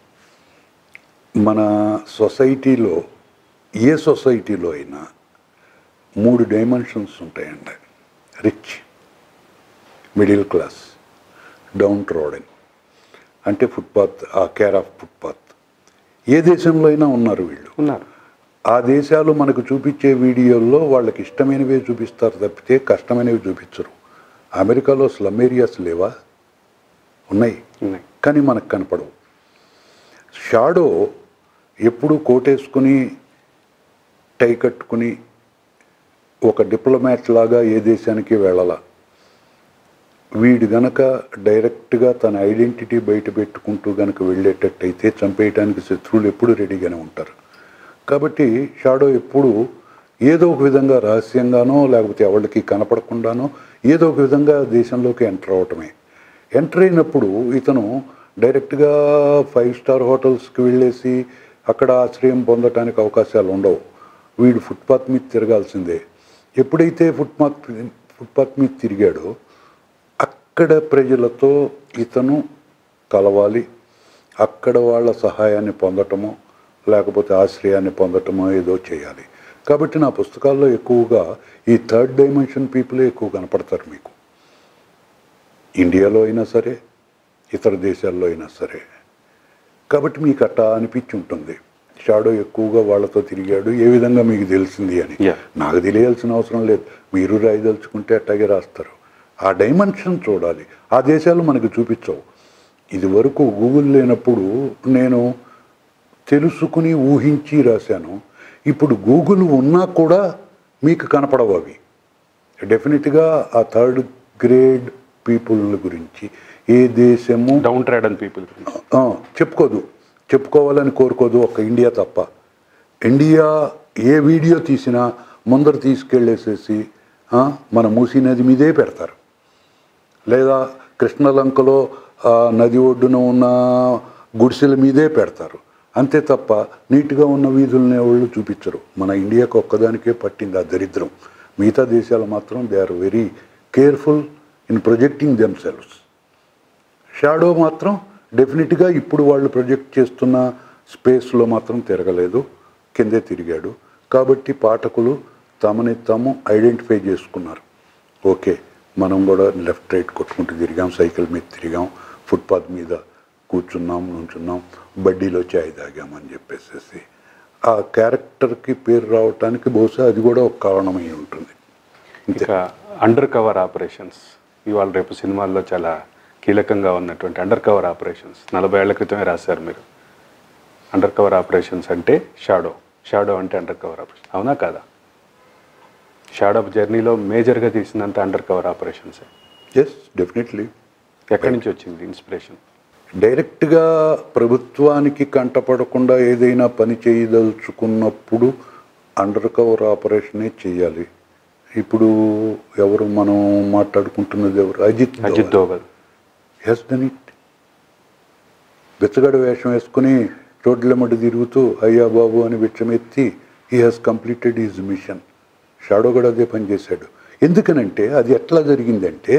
మన సొసైటీలో ఏ సొసైటీలో అయినా మూడు డైమెన్షన్స్ ఉంటాయండి rich middle class downtrodden అంటే ఫుట్పాత్ ఆ కేర్ ఆఫ్ ఫుట్పాత్ ఏ దేశంలో అయినా ఉన్నారు వీళ్ళు ఉన్నారు ఆ దేశాలు మనకు చూపించే వీడియోల్లో వాళ్ళకి ఇష్టమైనవే చూపిస్తారు తప్పితే కష్టమైనవి చూపించరు అమెరికాలో స్లమ్ ఏరియాస్ లేవా ఉన్నాయి ఉన్నాయి కానీ మనకు కనపడవు షాడో ఎప్పుడు కోటేసుకుని టై కట్టుకుని ఒక డిప్లొమాట్ లాగా ఏ దేశానికి వెళ్ళాల వీడు గనక డైరెక్ట్గా తన ఐడెంటిటీ బయట పెట్టుకుంటూ గనక వెళ్ళేటట్టయితే చంపేయడానికి శత్రువులు ఎప్పుడు రెడీగానే ఉంటారు కాబట్టి షాడో ఎప్పుడు ఏదో ఒక విధంగా రహస్యంగానో లేకపోతే ఎవరికి కనపడకుండానో ఏదో ఒక విధంగా దేశంలోకి ఎంటర్ అవటమే ఎంటర్ అయినప్పుడు ఇతను డైరెక్ట్గా ఫైవ్ స్టార్ హోటల్స్కి వెళ్ళేసి అక్కడ ఆశ్రయం పొందటానికి అవకాశాలు ఉండవు వీడు ఫుట్పాత్ మీద తిరగాల్సిందే ఎప్పుడైతే ఫుట్పాత్ ఫుట్పాత్ మీద తిరిగాడో అక్కడ ప్రజలతో ఇతను కలవాలి అక్కడ వాళ్ళ సహాయాన్ని పొందటమో లేకపోతే ఆశ్రయాన్ని పొందటమో ఏదో చేయాలి కాబట్టి నా పుస్తకాల్లో ఎక్కువగా ఈ థర్డ్ డైమెన్షన్ పీపులే ఎక్కువ కనపడతారు మీకు ఇండియాలో అయినా సరే ఇతర దేశాల్లో అయినా సరే కాబట్టి మీకు అట్టా అనిపించి ఉంటుంది షాడో ఎక్కువగా వాళ్ళతో తిరిగాడు ఏ విధంగా మీకు తెలిసింది అని Yeah. నాకు తెలియాల్సిన అవసరం లేదు మీరు రాయదలుచుకుంటే అట్టాగే రాస్తారు ఆ డైమెన్షన్ చూడాలి ఆ దేశాలు మనకు చూపించవు ఇది వరకు గూగుల్ లేనప్పుడు నేను తెలుసుకుని ఊహించి రాశాను ఇప్పుడు గూగుల్ ఉన్నా కూడా మీకు కనపడవు అవి డెఫినెట్గా ఆ థర్డ్ గ్రేడ్ పీపుల్ గురించి ఏ దేశము డౌన్ ట్రాడన్ పీపుల్ ఆ, చెప్పుకోదు చెప్పుకోవాలని కోరుకోదు ఒక ఇండియా తప్ప ఇండియా ఏ వీడియో తీసినా ముందర తీసుకెళ్ళేసేసి ఆ, మన మూసీ నది మీదే పెడతారు లేదా కృష్ణలంకలో ఆ, నది ఒడ్డున ఉన్న గుడిసెల మీదే పెడతారు అంతే తప్ప నీట్గా ఉన్న వీధుల్ని ఎవరు చూపించరు మన ఇండియాకు ఒక్కదానికే పట్టింది ఆ దరిద్రం మిగతా దేశాలు మాత్రం they are very careful in projecting themselves shadow మాత్రం డెఫినెట్గా ఇప్పుడు వాళ్ళు ప్రొజెక్ట్ చేస్తున్న స్పేస్లో మాత్రం తిరగలేదు కిందే తిరిగాడు కాబట్టి పాఠకులు తమని తాము ఐడెంటిఫై చేసుకున్నారు ఓకే మనం కూడా లెఫ్ట్ రైట్ కొట్టుకుంటూ తిరిగాం సైకిల్ మీద తిరిగాం ఫుట్పాత్ మీద కూర్చున్నాం నుంచున్నాం బడ్డీలో చాయ్ తాగామని చెప్పేసేసి ఆ క్యారెక్టర్కి పేరు రావటానికి బహుశా అది కూడా ఒక కారణమై ఉంటుంది ఇక అండర్ కవర్ ఆపరేషన్స్ ఇవాళ రేపు సినిమాల్లో చాలా కీలకంగా ఉన్నటువంటి అండర్ కవర్ ఆపరేషన్స్ నలభై ఏళ్ల క్రితమే రాశారు మీరు అండర్ కవర్ ఆపరేషన్స్ అంటే షాడో షాడో అంటే అండర్ కవర్ ఆపరేషన్ అవునా కాదా షాడో జర్నీలో మేజర్గా తీసినంత అండర్ కవర్ ఆపరేషన్స్ ఎస్ డెఫినెట్లీ ఎక్కడి నుంచి వచ్చింది ఇన్స్పిరేషన్ డైరెక్ట్గా ప్రభుత్వానికి కంటపడకుండా ఏదైనా పని చేయదలుచుకున్నప్పుడు అండర్ కవర్ ఆపరేషనే చేయాలి ఇప్పుడు ఎవరు మనం మాట్లాడుకుంటున్నది ఎవరు Ajit Ajit Doval he's done it బెచ్చగడ వేషం వేసుకుని రోడ్లెమ్మడి తిరుగుతూ అయ్యా బాబు అని విచ్చమెత్తి he has completed his mission shadow కూడా అదే పని చేశాడు ఎందుకనంటే అది ఎట్లా జరిగిందంటే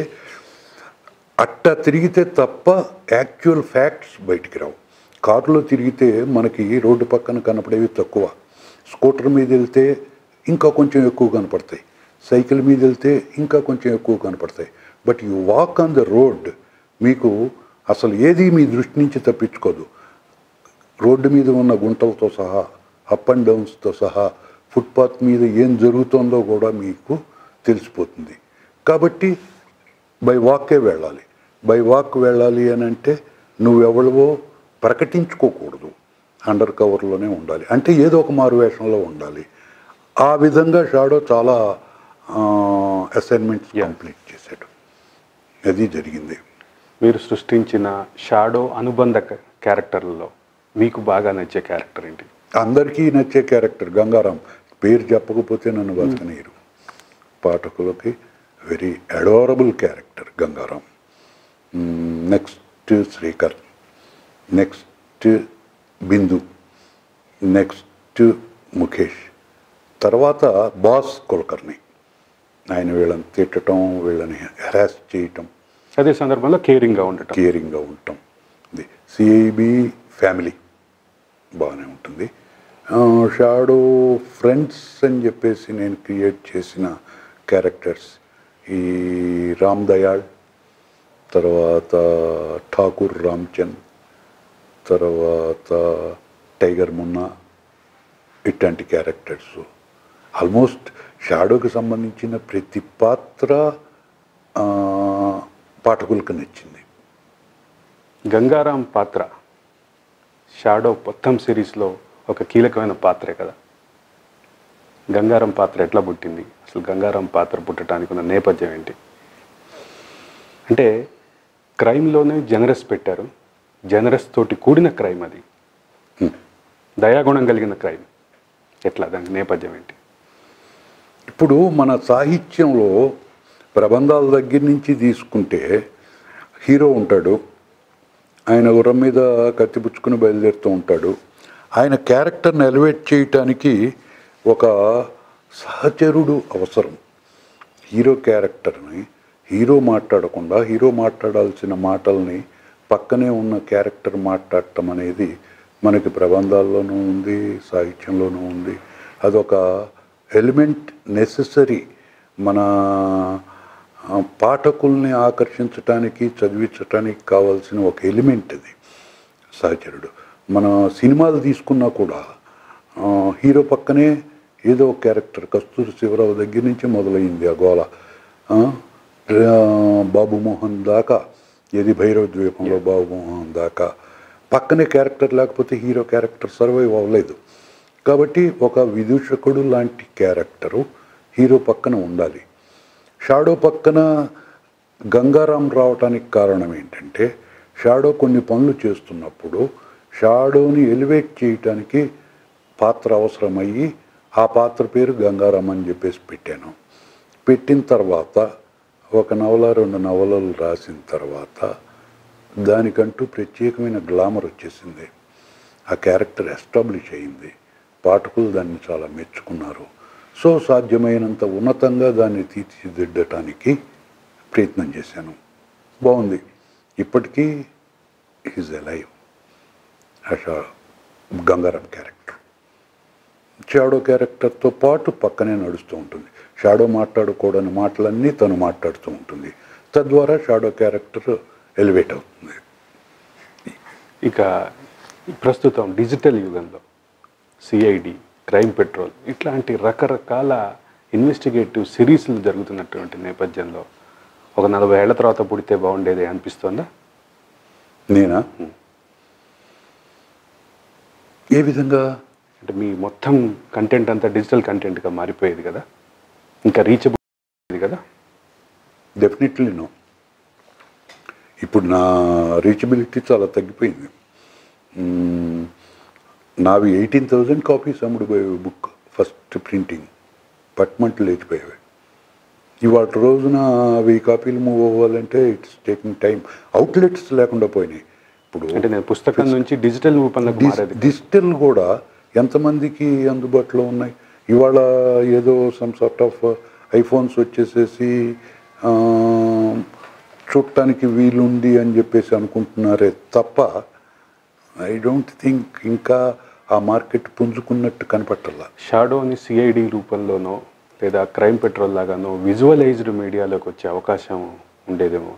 అట్టా తిరిగితే తప్ప యాక్చువల్ ఫ్యాక్ట్స్ బయటికి రావు కారులో తిరిగితే మనకి రోడ్డు పక్కన కనపడేవి తక్కువ స్కూటర్ మీద వెళ్తే ఇంకా కొంచెం ఎక్కువ కనపడతాయి సైకిల్ మీద వెళ్తే ఇంకా కొంచెం ఎక్కువ కనపడతాయి but you walk on the road మీకు అసలు ఏది మీ దృష్టి నుంచి తప్పించుకోదు రోడ్డు మీద ఉన్న గుంటలతో సహా అప్ అండ్ డౌన్స్తో సహా ఫుట్పాత్ మీద ఏం జరుగుతుందో కూడా మీకు తెలిసిపోతుంది కాబట్టి బై వాకే వెళ్ళాలి బై వాక్ వెళ్ళాలి అని అంటే నువ్వెవడవో ప్రకటించుకోకూడదు అండర్ కవర్లోనే ఉండాలి అంటే ఏదో ఒక మారు వేషంలో ఉండాలి ఆ విధంగా షాడో చాలా అసైన్మెంట్స్ Yeah. కంప్లీట్ చేశాడు అది జరిగింది మీరు సృష్టించిన షాడో అనుబంధ క- క్యారెక్టర్లలో మీకు బాగా నచ్చే క్యారెక్టర్ ఏంటి అందరికీ నచ్చే క్యారెక్టర్ గంగారాం పేరు చెప్పకపోతే నన్ను బతకనీరు పాఠకులకి very adorable character Gangaram next Srikar next Bindu next Mukesh తర్వాత బాస్ కులకర్ణి ఆయన వీళ్ళని తిట్టడం వీళ్ళని హెరాస్ చేయటం అదే సందర్భంలో కేరింగ్గా ఉండటం కేరింగ్గా ఉండటం ఇది సిఐబి ఫ్యామిలీ బాగానే ఉంటుంది ఆ, షాడో ఫ్రెండ్స్ అని చెప్పేసి నేను క్రియేట్ చేసిన క్యారెక్టర్స్ ఈ రామ్ దయాళ్ తర్వాత ఠాకూర్ రామ్చంద్ తర్వాత టైగర్ మున్నా ఇట్లాంటి క్యారెక్టర్స్ ఆల్మోస్ట్ షాడోకి సంబంధించిన ప్రతి పాత్ర ఆ, పాఠకులకు నచ్చింది గంగారాం పాత్ర షాడో మొత్తం సిరీస్లో ఒక కీలకమైన పాత్రే కదా గంగారాం పాత్ర ఎట్లా పుట్టింది అసలు గంగారాం పాత్ర పుట్టడానికి ఉన్న నేపథ్యం ఏంటి అంటే క్రైమ్లోనే జనరస్ పెట్టారు జనరస్ తోటి కూడిన క్రైమ్ అది దయాగుణం కలిగిన క్రైమ్ ఎట్లా దానికి నేపథ్యం ఏంటి ఇప్పుడు మన సాహిత్యంలో ప్రబంధాల దగ్గర నుంచి తీసుకుంటే హీరో ఉంటాడు ఆయన గుర్రం మీద కత్తిపుచ్చుకుని బయలుదేరుతూ ఉంటాడు ఆయన క్యారెక్టర్ని ఎలివేట్ చేయటానికి ఒక సహచరుడు అవసరం హీరో క్యారెక్టర్ని హీరో మాట్లాడకుండా హీరో మాట్లాడాల్సిన మాటల్ని పక్కనే ఉన్న క్యారెక్టర్ మాట్లాడటం అనేది మనకి ప్రబంధాల్లోనూ ఉంది సాహిత్యంలోనూ ఉంది అదొక ఎలిమెంట్ నెససరీ మన ఆ, పాఠకుల్ని ఆకర్షించటానికి చదివించటానికి కావాల్సిన ఒక ఎలిమెంట్ అది సహచరుడు మన సినిమాలు తీసుకున్నా కూడా ఆ, హీరో పక్కనే ఏదో ఒక క్యారెక్టర్ కస్తూరి శివరావు దగ్గర నుంచి మొదలైంది ఆ గోల ఆ, ఆ, బాబు మోహన్ దాకా ఏది భైరవ ద్వీపంలో బాబు మోహన్ దాకా పక్కనే క్యారెక్టర్ లేకపోతే హీరో క్యారెక్టర్ సర్వైవ్ అవ్వలేదు కాబట్టి ఒక విదూషకుడు లాంటి క్యారెక్టరు హీరో పక్కన ఉండాలి షాడో పక్కన గంగారాం రావటానికి కారణం ఏంటంటే షాడో కొన్ని పనులు చేస్తున్నప్పుడు షాడోని ఎలివేట్ చేయటానికి పాత్ర అవసరమయ్యి ఆ పాత్ర పేరు గంగారాం అని చెప్పేసి పెట్టాను పెట్టిన తర్వాత ఒక నవల రెండు నవలలు రాసిన తర్వాత దానికంటూ ప్రత్యేకమైన గ్లామర్ వచ్చేసింది ఆ క్యారెక్టర్ ఎస్టాబ్లిష్ అయింది పాఠకులు దాన్ని చాలా మెచ్చుకున్నారు సో సాధ్యమైనంత ఉన్నతంగా దాన్ని తీర్చిదిద్దటానికి ప్రయత్నం చేశాను బాగుంది ఇప్పటికీ is alive as a Gangaram character shadow క్యారెక్టర్తో పాటు పక్కనే నడుస్తూ ఉంటుంది షాడో మాట్లాడకూడని మాటలన్నీ తను మాట్లాడుతూ ఉంటుంది తద్వారా షాడో క్యారెక్టర్ ఎలివేట్ అవుతుంది ఇక ప్రస్తుతం డిజిటల్ యుగంలో సిఐడి క్రైమ్ పెట్రోల్ ఇట్లాంటి రకరకాల ఇన్వెస్టిగేటివ్ సిరీస్లు జరుగుతున్నటువంటి నేపథ్యంలో ఒక నలభై ఏళ్ల తర్వాత పుడితే బాగుండేది అనిపిస్తోందా నేనా ఏ విధంగా అంటే మీ మొత్తం కంటెంట్ అంతా డిజిటల్ కంటెంట్గా మారిపోయేది కదా ఇంకా రీచబుల్ కదా డెఫినెట్లీ నో ఇప్పుడు నా రీచబిలిటీ చాలా తగ్గిపోయింది మ్మ్, నావి ఎయిటీన్ థౌజండ్ కాపీస్ అమ్ముడుపోయేవి బుక్ ఫస్ట్ ప్రింటింగ్ పట్మంట్లు లేచిపోయేవి ఇవాళ రోజున వెయ్యి కాపీలు మూవ్ అవ్వాలంటే ఇట్స్ టేకింగ్ టైం అవుట్లెట్స్ లేకుండా పోయినాయి ఇప్పుడు అంటే నేను పుస్తకం నుంచి డిజిటల్ రూపంలోకి డిస్- మారేది డిజిటల్ కూడా ఎంతమందికి అందుబాటులో ఉన్నాయి ఇవాళ ఏదో సమ్ సార్ట్ ఆఫ్ ఐఫోన్స్ వచ్చేసేసి ఆ, చూడటానికి వీలుంది అని చెప్పేసి అనుకుంటున్నారే తప్ప ఐ డోంట్ థింక్ ఇంకా ఆ మార్కెట్ పుంజుకున్నట్టు కనపట్టాల షాడోని సిఐడి రూపంలోనో లేదా క్రైమ్ పెట్రోల్ లాగానో విజువలైజ్డ్ మీడియాలోకి వచ్చే అవకాశం ఉండేదేమో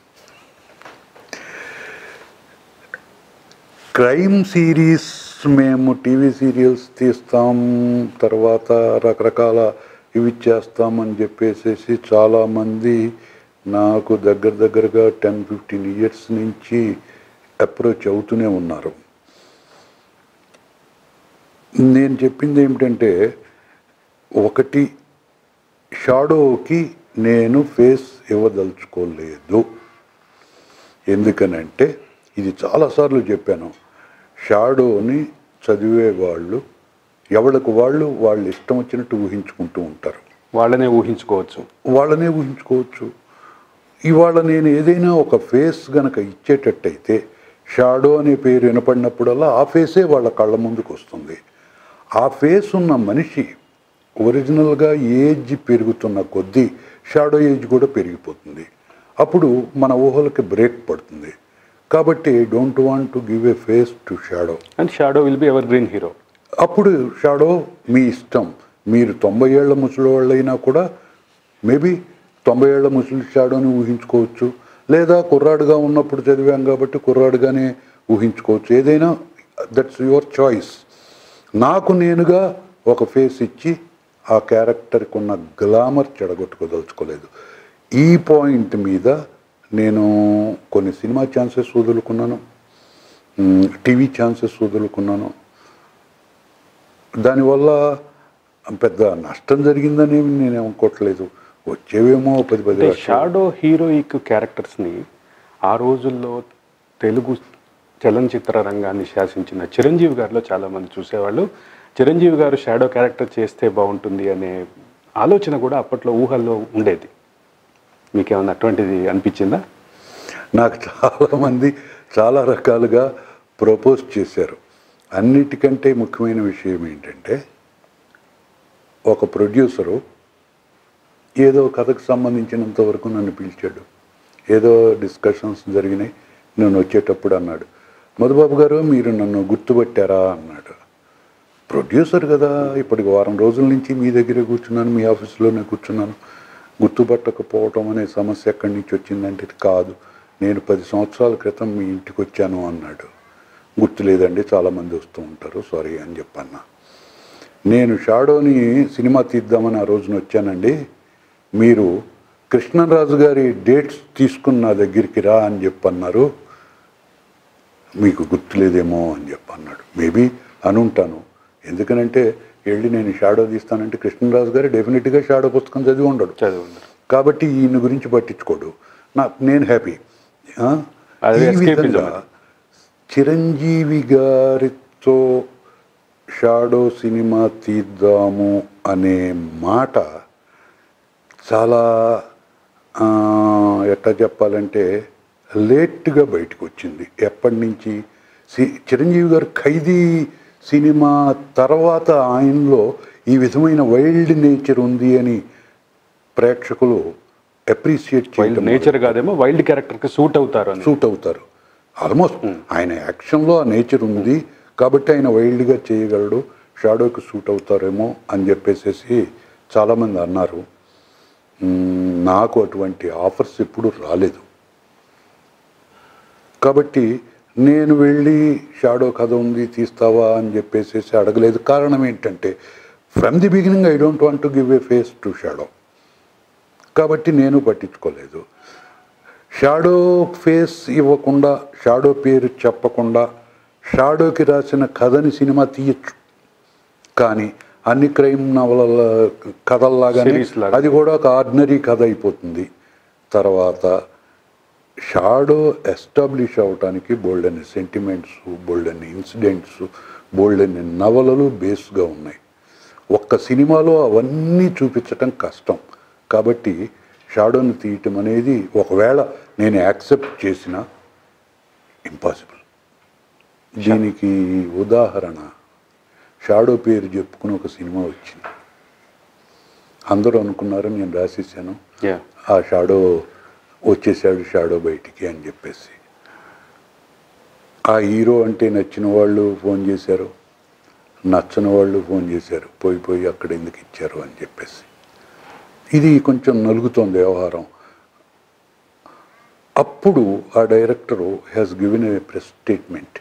క్రైమ్ సిరీస్ మేము టీవీ సీరియల్స్ తీస్తాం తర్వాత రకరకాల ఇవి చేస్తామని చెప్పేసేసి చాలామంది నాకు దగ్గర దగ్గరగా టెన్ ఫిఫ్టీన్ ఇయర్స్ నుంచి అప్రోచ్ అవుతూనే ఉన్నారు నేను చెప్పింది ఏమిటంటే ఒకటి షాడోకి నేను ఫేస్ ఇవ్వదలుచుకోలేదు ఎందుకనంటే ఇది చాలాసార్లు చెప్పాను షాడోని చదివేవాళ్ళు ఎవరికి వాళ్ళు వాళ్ళు ఇష్టం వచ్చినట్టు ఊహించుకుంటూ ఉంటారు వాళ్ళనే ఊహించుకోవచ్చు వాళ్ళనే ఊహించుకోవచ్చు ఇవాళ నేను ఏదైనా ఒక ఫేస్ గనక ఇచ్చేటట్టయితే షాడో అనే పేరు వినపడినప్పుడల్లా ఆ ఫేసే వాళ్ళ కళ్ళ ముందుకు వస్తుంది ఆ ఫేస్ ఉన్న మనిషి ఒరిజినల్గా ఏజ్ పెరుగుతున్న కొద్దీ షాడో ఏజ్ కూడా పెరిగిపోతుంది అప్పుడు మన ఊహలకి బ్రేక్ పడుతుంది కాబట్టి don't want to give a face to shadow and shadow will be evergreen hero అప్పుడు షాడో మీ ఇష్టం మీరు తొంభై ఏళ్ల ముసలి వాళ్ళైనా కూడా మేబీ తొంభై ఏళ్ల ముసలి షాడోని ఊహించుకోవచ్చు లేదా కుర్రాడుగా ఉన్నప్పుడు చదివాం కాబట్టి కుర్రాడుగానే ఊహించుకోవచ్చు ఏదైనా దట్స్ యువర్ చాయిస్ నాకు నేనుగా ఒక ఫేస్ ఇచ్చి ఆ క్యారెక్టర్కి ఉన్న గ్లామర్ చెడగొట్టుకోదలుచుకోలేదు ఈ పాయింట్ మీద నేను కొన్ని సినిమా ఛాన్సెస్ వదులుకున్నాను మ్, టీవీ ఛాన్సెస్ వదులుకున్నాను దానివల్ల పెద్ద నష్టం జరిగిందని నేను అనుకోవట్లేదు వచ్చేవేమో పది పది అంటే లక్షలు. షాడో హీరోయిక్ క్యారెక్టర్స్ని ఆ రోజుల్లో తెలుగు చలనచిత్ర రంగాన్ని శాసించిన చిరంజీవి గారిలో చాలామంది చూసేవాళ్ళు చిరంజీవి గారు షాడో క్యారెక్టర్ చేస్తే బాగుంటుంది అనే ఆలోచన కూడా అప్పట్లో ఊహల్లో ఉండేది మీకేమన్నా అటువంటిది అనిపించిందా నాకు చాలామంది చాలా రకాలుగా ప్రపోజ్ చేశారు అన్నిటికంటే ముఖ్యమైన విషయం ఏంటంటే ఒక ప్రొడ్యూసరు ఏదో కథకు సంబంధించినంత వరకు నన్ను పిలిచాడు ఏదో డిస్కషన్స్ జరిగినాయి నేను వచ్చేటప్పుడు అన్నాడు మధుబాబు గారు మీరు నన్ను గుర్తుపట్టారా అన్నాడు ప్రొడ్యూసర్ కదా ఇప్పటికి వారం రోజుల నుంచి మీ దగ్గరే కూర్చున్నాను మీ ఆఫీస్లోనే కూర్చున్నాను గుర్తుపట్టకపోవటం అనే సమస్య ఎక్కడి నుంచి వచ్చిందంటే ఇది కాదు నేను పది సంవత్సరాల క్రితం మీ ఇంటికి వచ్చాను అన్నాడు గుర్తు లేదండి చాలామంది వస్తూ ఉంటారు సారీ అని చెప్పన్నా నేను షాడోని సినిమా తీద్దామని ఆ రోజున వచ్చానండి మీరు కృష్ణరాజు గారి డేట్స్ తీసుకున్న నా దగ్గరికి రా అని చెప్పన్నారు మీకు గుర్తులేదేమో అని చెప్పన్నాడు మేబీ అనుంటాను ఎందుకనంటే వెళ్ళి నేను షాడో తీస్తానంటే కృష్ణరాజు గారు డెఫినెట్గా షాడో పుస్తకం చదివి ఉండడు చదువు కాబట్టి ఈయన గురించి పట్టించుకోడు నాకు నేను హ్యాపీ ఆ? అదే ఈ escapism విధంగా చిరంజీవి గారితో షాడో సినిమా తీద్దాము అనే మాట చాలా ఆ, ఎట్లా చెప్పాలంటే లేట్గా బయటకు వచ్చింది ఎప్పటి నుంచి సి చిరంజీవి గారు ఖైదీ సినిమా తర్వాత ఆయనలో ఈ విధమైన వైల్డ్ నేచర్ ఉంది అని ప్రేక్షకులు అప్రిషియేట్ వైల్డ్ చేయడం నేచర్ కాదేమో వైల్డ్ క్యారెక్టర్కి సూట్ అవుతారు అని సూట్ అవుతారు ఆల్మోస్ట్ ఆయన యాక్షన్లో ఆ నేచర్ ఉంది కాబట్టి ఆయన వైల్డ్గా చేయగలడు షాడోకి సూట్ అవుతారేమో అని చెప్పేసేసి చాలామంది అన్నారు మ్మ్, నాకు అటువంటి ఆఫర్స్ ఎప్పుడు రాలేదు కాబట్టి నేను వెళ్ళి షాడో కథ ఉంది తీస్తావా అని చెప్పేసేసి అడగలేదు కారణం ఏంటంటే from the beginning I don't want to give a face to shadow కాబట్టి నేను పట్టించుకోలేదు షాడో ఫేస్ ఇవ్వకుండా షాడో పేరు చెప్పకుండా షాడోకి రాసిన కథని సినిమా తీయచ్చు కానీ అన్ని క్రైమ్ నవలల కథల్లాగానే Series లాగా. అది కూడా ఒక ఆర్డినరీ కథ అయిపోతుంది తర్వాత షాడో ఎస్టాబ్లిష్ అవడానికి బోల్డ్ అనే సెంటిమెంట్స్ బోల్డ్ అనే ఇన్సిడెంట్స్ బోల్డ్ అనే నవలలు బేస్గా ఉన్నాయి ఒక్క సినిమాలో అవన్నీ చూపించటం కష్టం కాబట్టి షాడోని తీయటం అనేది ఒకవేళ నేను యాక్సెప్ట్ చేసిన ఇంపాసిబుల్ దీనికి ఉదాహరణ షాడో పేరు చెప్పుకుని ఒక సినిమా వచ్చింది అందరూ అనుకున్నారు నేను రాసేసాను యా ఆ షాడో వచ్చేసాడు షాడో బయటికి అని చెప్పేసి ఆ హీరో అంటే నచ్చిన వాళ్ళు ఫోన్ చేశారు నచ్చని వాళ్ళు ఫోన్ చేశారు పోయి పోయి అక్కడ ఎందుకు ఇచ్చారు అని చెప్పేసి ఇది కొంచెం నలుగుతోంది వ్యవహారం అప్పుడు ఆ director has given a press statement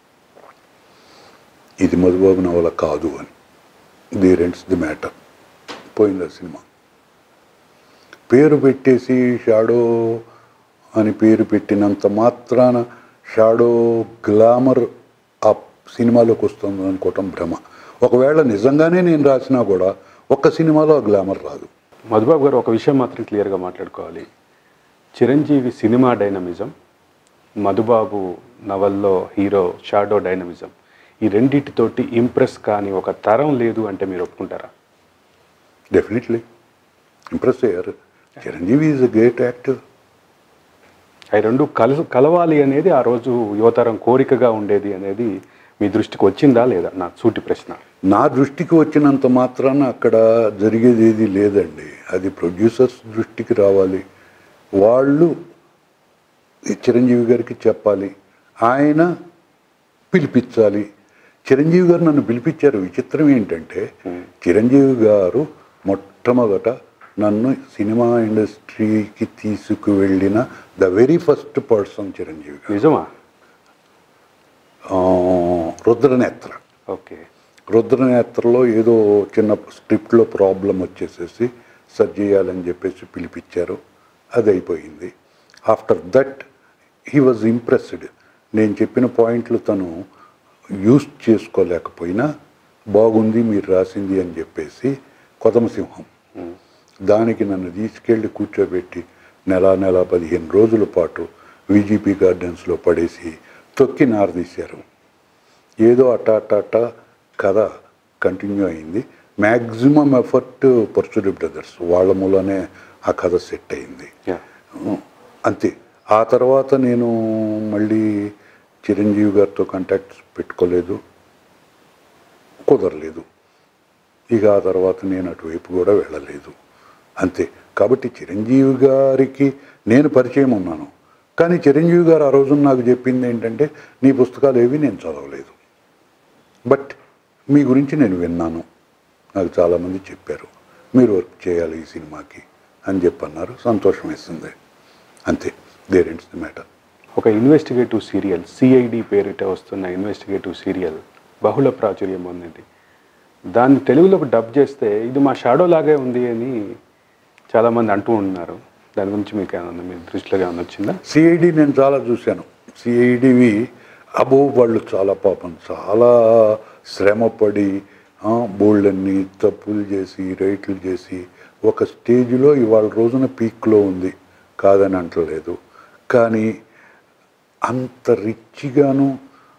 ఇది మధుబాబు నవల కాదు అని ది రెంట్స్ ది మ్యాటర్ పోయింది ఆ సినిమా పేరు పెట్టేసి షాడో అని పేరు పెట్టినంత మాత్రాన షాడో గ్లామర్ ఆ సినిమాలోకి వస్తుంది అనుకోవటం భ్రమ ఒకవేళ నిజంగానే నేను రాసినా కూడా ఒక్క సినిమాలో ఆ గ్లామర్ రాదు మధుబాబు గారు ఒక విషయం మాత్రం క్లియర్గా మాట్లాడుకోవాలి చిరంజీవి సినిమా డైనమిజం మధుబాబు నవల్లో హీరో షాడో డైనమిజం ఈ రెండింటితోటి ఇంప్రెస్ కాని ఒక తరం లేదు అంటే మీరు ఒప్పుకుంటారా డెఫినెట్లీ ఇంప్రెస్ అయ్యారు Chiranjeevi is a great actor అవి రెండు కల కలవాలి అనేది ఆ రోజు యువతరం కోరికగా ఉండేది అనేది మీ దృష్టికి వచ్చిందా లేదా నా సూటి ప్రశ్న నా దృష్టికి వచ్చినంత మాత్రాన అక్కడ జరిగేది ఏది లేదండి అది ప్రొడ్యూసర్స్ దృష్టికి రావాలి వాళ్ళు ఈ చిరంజీవి గారికి చెప్పాలి ఆయన పిలిపించాలి చిరంజీవి గారు నన్ను పిలిపించారు విచిత్రం ఏంటంటే చిరంజీవి గారు మొట్టమొదట నన్ను సినిమా ఇండస్ట్రీకి తీసుకువెళ్ళిన the very first person Chiranjeevi garu నిజమా ఆ, రుద్రనేత్ర ఓకే రుద్రనేత్రలో ఏదో చిన్న స్క్రిప్ట్లో ప్రాబ్లం వచ్చేసేసి సరి చేయాలని చెప్పేసి పిలిపించారు అది అయిపోయింది after that he was impressed నేను చెప్పిన పాయింట్లు తను యూస్ చేసుకోలేకపోయినా బాగుంది మీరు రాసింది అని చెప్పేసి కొదమసింహం దానికి నన్ను తీసుకెళ్ళి కూర్చోబెట్టి నెల నెల పదిహేను రోజుల పాటు విజీపీ గార్డెన్స్లో పడేసి తొక్కి నారదీశారు ఏదో అట్ట అట్ట అట్ట కథ కంటిన్యూ అయింది మ్యాక్సిమం ఎఫర్ట్ పర్చుడి బ్రదర్స్ వాళ్ళ మూలనే ఆ కథ సెట్ అయింది యా అంతే ఆ తర్వాత నేను మళ్ళీ చిరంజీవి గారితో కాంటాక్ట్స్ పెట్టుకోలేదు కుదరలేదు ఇక ఆ తర్వాత నేను అటువైపు కూడా వెళ్ళలేదు అంతే కాబట్టి చిరంజీవి గారికి నేను పరిచయం ఉన్నాను కానీ చిరంజీవి గారు ఆ రోజు నాకు చెప్పింది ఏంటంటే నీ పుస్తకాలు ఏవి నేను చదవలేదు బట్ మీ గురించి నేను విన్నాను నాకు చాలామంది చెప్పారు మీరు వర్క్ చేయాలి ఈ సినిమాకి అని చెప్పి అన్నారు సంతోషం వేస్తుంది అంతే దేర్ ఎండ్స్ ది మ్యాటర్ ఒక ఇన్వెస్టిగేటివ్ సీరియల్ సిఐడి పేరిట వస్తున్న ఇన్వెస్టిగేటివ్ సీరియల్ బహుళ ప్రాచుర్యం పొందింది దాన్ని తెలుగులోకి డబ్ చేస్తే ఇది మా షాడో లాగే ఉంది అని చాలామంది అంటూ ఉన్నారు దాని గురించి మీకు ఏమన్నా మీ దృష్టిలో ఏమైనా వచ్చిందా సిఐడి నేను చాలా చూశాను సిఐడివి అబో వాళ్ళు చాలా పాపం చాలా శ్రమపడి బోల్డన్ని తప్పులు చేసి రైట్లు చేసి ఒక స్టేజ్లో ఇవాళ రోజున పీక్లో ఉంది కాదని అంటలేదు కానీ అంత రిచ్గాను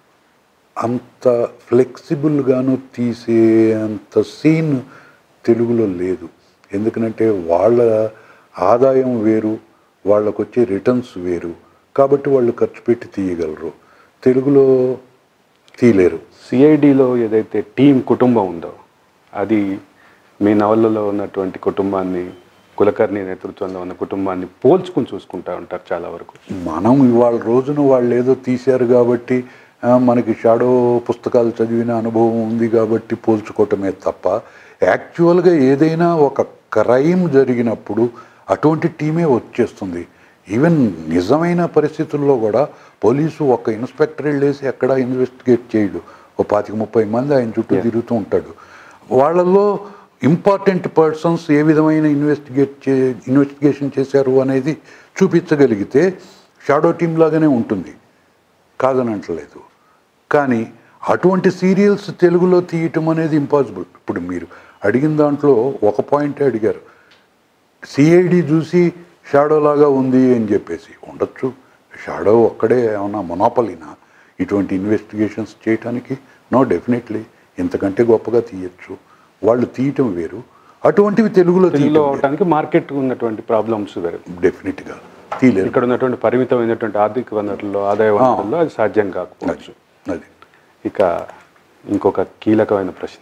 అంత ఫ్లెక్సిబుల్గాను తీసే అంత సీన్ తెలుగులో లేదు ఎందుకంటే వాళ్ళ ఆదాయం వేరు వాళ్ళకు వచ్చే రిటర్న్స్ వేరు కాబట్టి వాళ్ళు ఖర్చు పెట్టి తీయగలరు తెలుగులో తీయలేరు సిఐడిలో ఏదైతే టీం కుటుంబం ఉందో అది మీ నవలలో ఉన్నటువంటి కుటుంబాన్ని కులకర్ణి నేతృత్వంలో ఉన్న కుటుంబాన్ని పోల్చుకుని చూసుకుంటా ఉంటారు చాలా వరకు మనం ఇవాళ రోజున వాళ్ళు ఏదో తీశారు కాబట్టి ఆ, మనకి షాడో పుస్తకాలు చదివిన అనుభవం ఉంది కాబట్టి పోల్చుకోవటమే తప్ప యాక్చువల్గా ఏదైనా ఒక క్రైమ్ జరిగినప్పుడు అటువంటి టీమే వచ్చేస్తుంది ఈవెన్ నిజమైన పరిస్థితుల్లో కూడా పోలీసు ఒక ఇన్స్పెక్టర్ వెళ్ళేసి ఎక్కడా ఇన్వెస్టిగేట్ చేయడు ఓ పాతిక ముప్పై మంది ఆయన చుట్టూ తిరుగుతూ ఉంటాడు వాళ్ళల్లో ఇంపార్టెంట్ పర్సన్స్ ఏ విధమైన ఇన్వెస్టిగేట్ చే ఇన్వెస్టిగేషన్ చేశారు అనేది చూపించగలిగితే షాడో టీమ్ లాగానే ఉంటుంది కాదని అంటలేదు కానీ అటువంటి సీరియల్స్ తెలుగులో తీయటం అనేది ఇంపాసిబుల్ ఇప్పుడు మీరు అడిగిన దాంట్లో ఒక పాయింటే అడిగారు సిఐడి చూసి షాడో లాగా ఉంది అని చెప్పేసి ఉండొచ్చు షాడో ఒక్కడే ఏమన్నా మొనాపలినా ఇటువంటి ఇన్వెస్టిగేషన్స్ చేయటానికి నో డెఫినెట్లీ ఇంతకంటే గొప్పగా తీయచ్చు వాళ్ళు తీయటం వేరు అటువంటివి తెలుగులో తెలుగులో తీయటం అవడానికి మార్కెట్ ఉన్నటువంటి ప్రాబ్లమ్స్ వేరు డెఫినెట్గా తీయలేరు ఇక్కడ ఉన్నటువంటి పరిమితమైనటువంటి ఆర్థిక వనరుల్లో ఆదాయ వనరుల్లో అది సాధ్యం కాకపోవచ్చు అది ఇక ఇంకొక కీలకమైన ప్రశ్న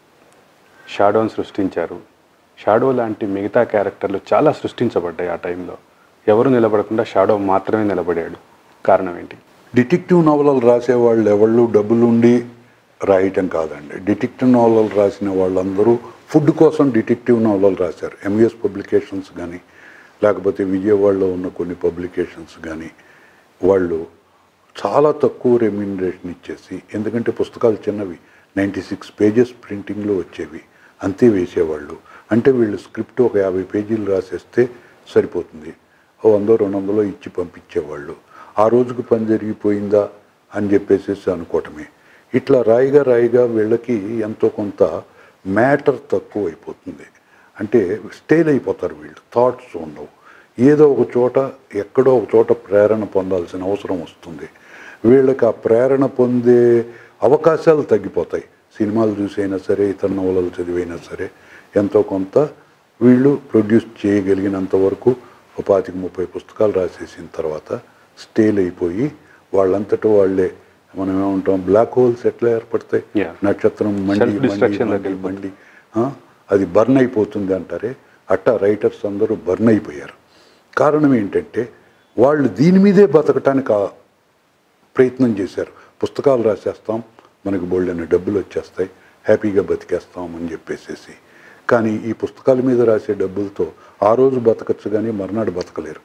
షాడోని సృష్టించారు షాడో లాంటి మిగతా క్యారెక్టర్లు చాలా సృష్టించబడ్డాయి ఆ టైంలో ఎవరు నిలబడకుండా షాడో మాత్రమే నిలబడాడు కారణం ఏంటి డిటెక్టివ్ నవలలు రాసేవాళ్ళు ఎవళ్ళు డబ్బులుండి రాయటం కాదండి డిటెక్టివ్ నవలలు రాసిన వాళ్ళందరూ ఫుడ్ కోసం డిటెక్టివ్ నవలలు రాశారు ఎంవిఎస్ పబ్లికేషన్స్ కానీ లేకపోతే విజయవాడలో ఉన్న కొన్ని పబ్లికేషన్స్ కానీ వాళ్ళు చాలా తక్కువ రెమ్యూనరేషన్ ఇచ్చేసి ఎందుకంటే పుస్తకాలు చిన్నవి నైంటీ సిక్స్ పేజెస్ ప్రింటింగ్లో వచ్చేవి అంతే వేసేవాళ్ళు అంటే వీళ్ళు స్క్రిప్ట్ ఒక యాభై పేజీలు రాసేస్తే సరిపోతుంది ఓ వందో రెండు వందలో ఇచ్చి పంపించేవాళ్ళు ఆ రోజుకు పని జరిగిపోయిందా అని చెప్పేసి అనుకోవటమే ఇట్లా రాయిగా రాయిగా వీళ్ళకి ఎంతో కొంత మ్యాటర్ తక్కువ అయిపోతుంది అంటే స్టేల్ అయిపోతారు వీళ్ళు థాట్స్ ఉండవు ఏదో ఒక చోట ఎక్కడో ఒక చోట ప్రేరణ పొందాల్సిన అవసరం వస్తుంది వీళ్ళకి ఆ ప్రేరణ పొందే అవకాశాలు తగ్గిపోతాయి సినిమాలు చూసైనా సరే ఇతర నవలలు చదివైనా సరే ఎంతో కొంత వీళ్ళు ప్రొడ్యూస్ చేయగలిగినంత వరకు ఒక పాతిక ముప్పై పుస్తకాలు రాసేసిన తర్వాత స్టేల్ అయిపోయి వాళ్ళంతటా వాళ్ళే మనం ఏమంటాం బ్లాక్ హోల్స్ ఎట్లా ఏర్పడతాయి Yeah. నక్షత్రం మండి మండి Self-destruction మండి లోకి మండి ఆ, అది బర్న్ అయిపోతుంది అంటారే అట్టా రైటర్స్ అందరూ బర్న్ అయిపోయారు కారణం ఏంటంటే వాళ్ళు దీని మీదే బతకటానికి ఆ ప్రయత్నం చేశారు పుస్తకాలు రాసేస్తాం మనకు బోల్డైన డబ్బులు వచ్చేస్తాయి హ్యాపీగా బతికేస్తాం అని చెప్పేసేసి కానీ ఈ పుస్తకాల మీద రాసే డబ్బులతో ఆ రోజు బతకచ్చు కానీ మర్నాడు బతకలేరు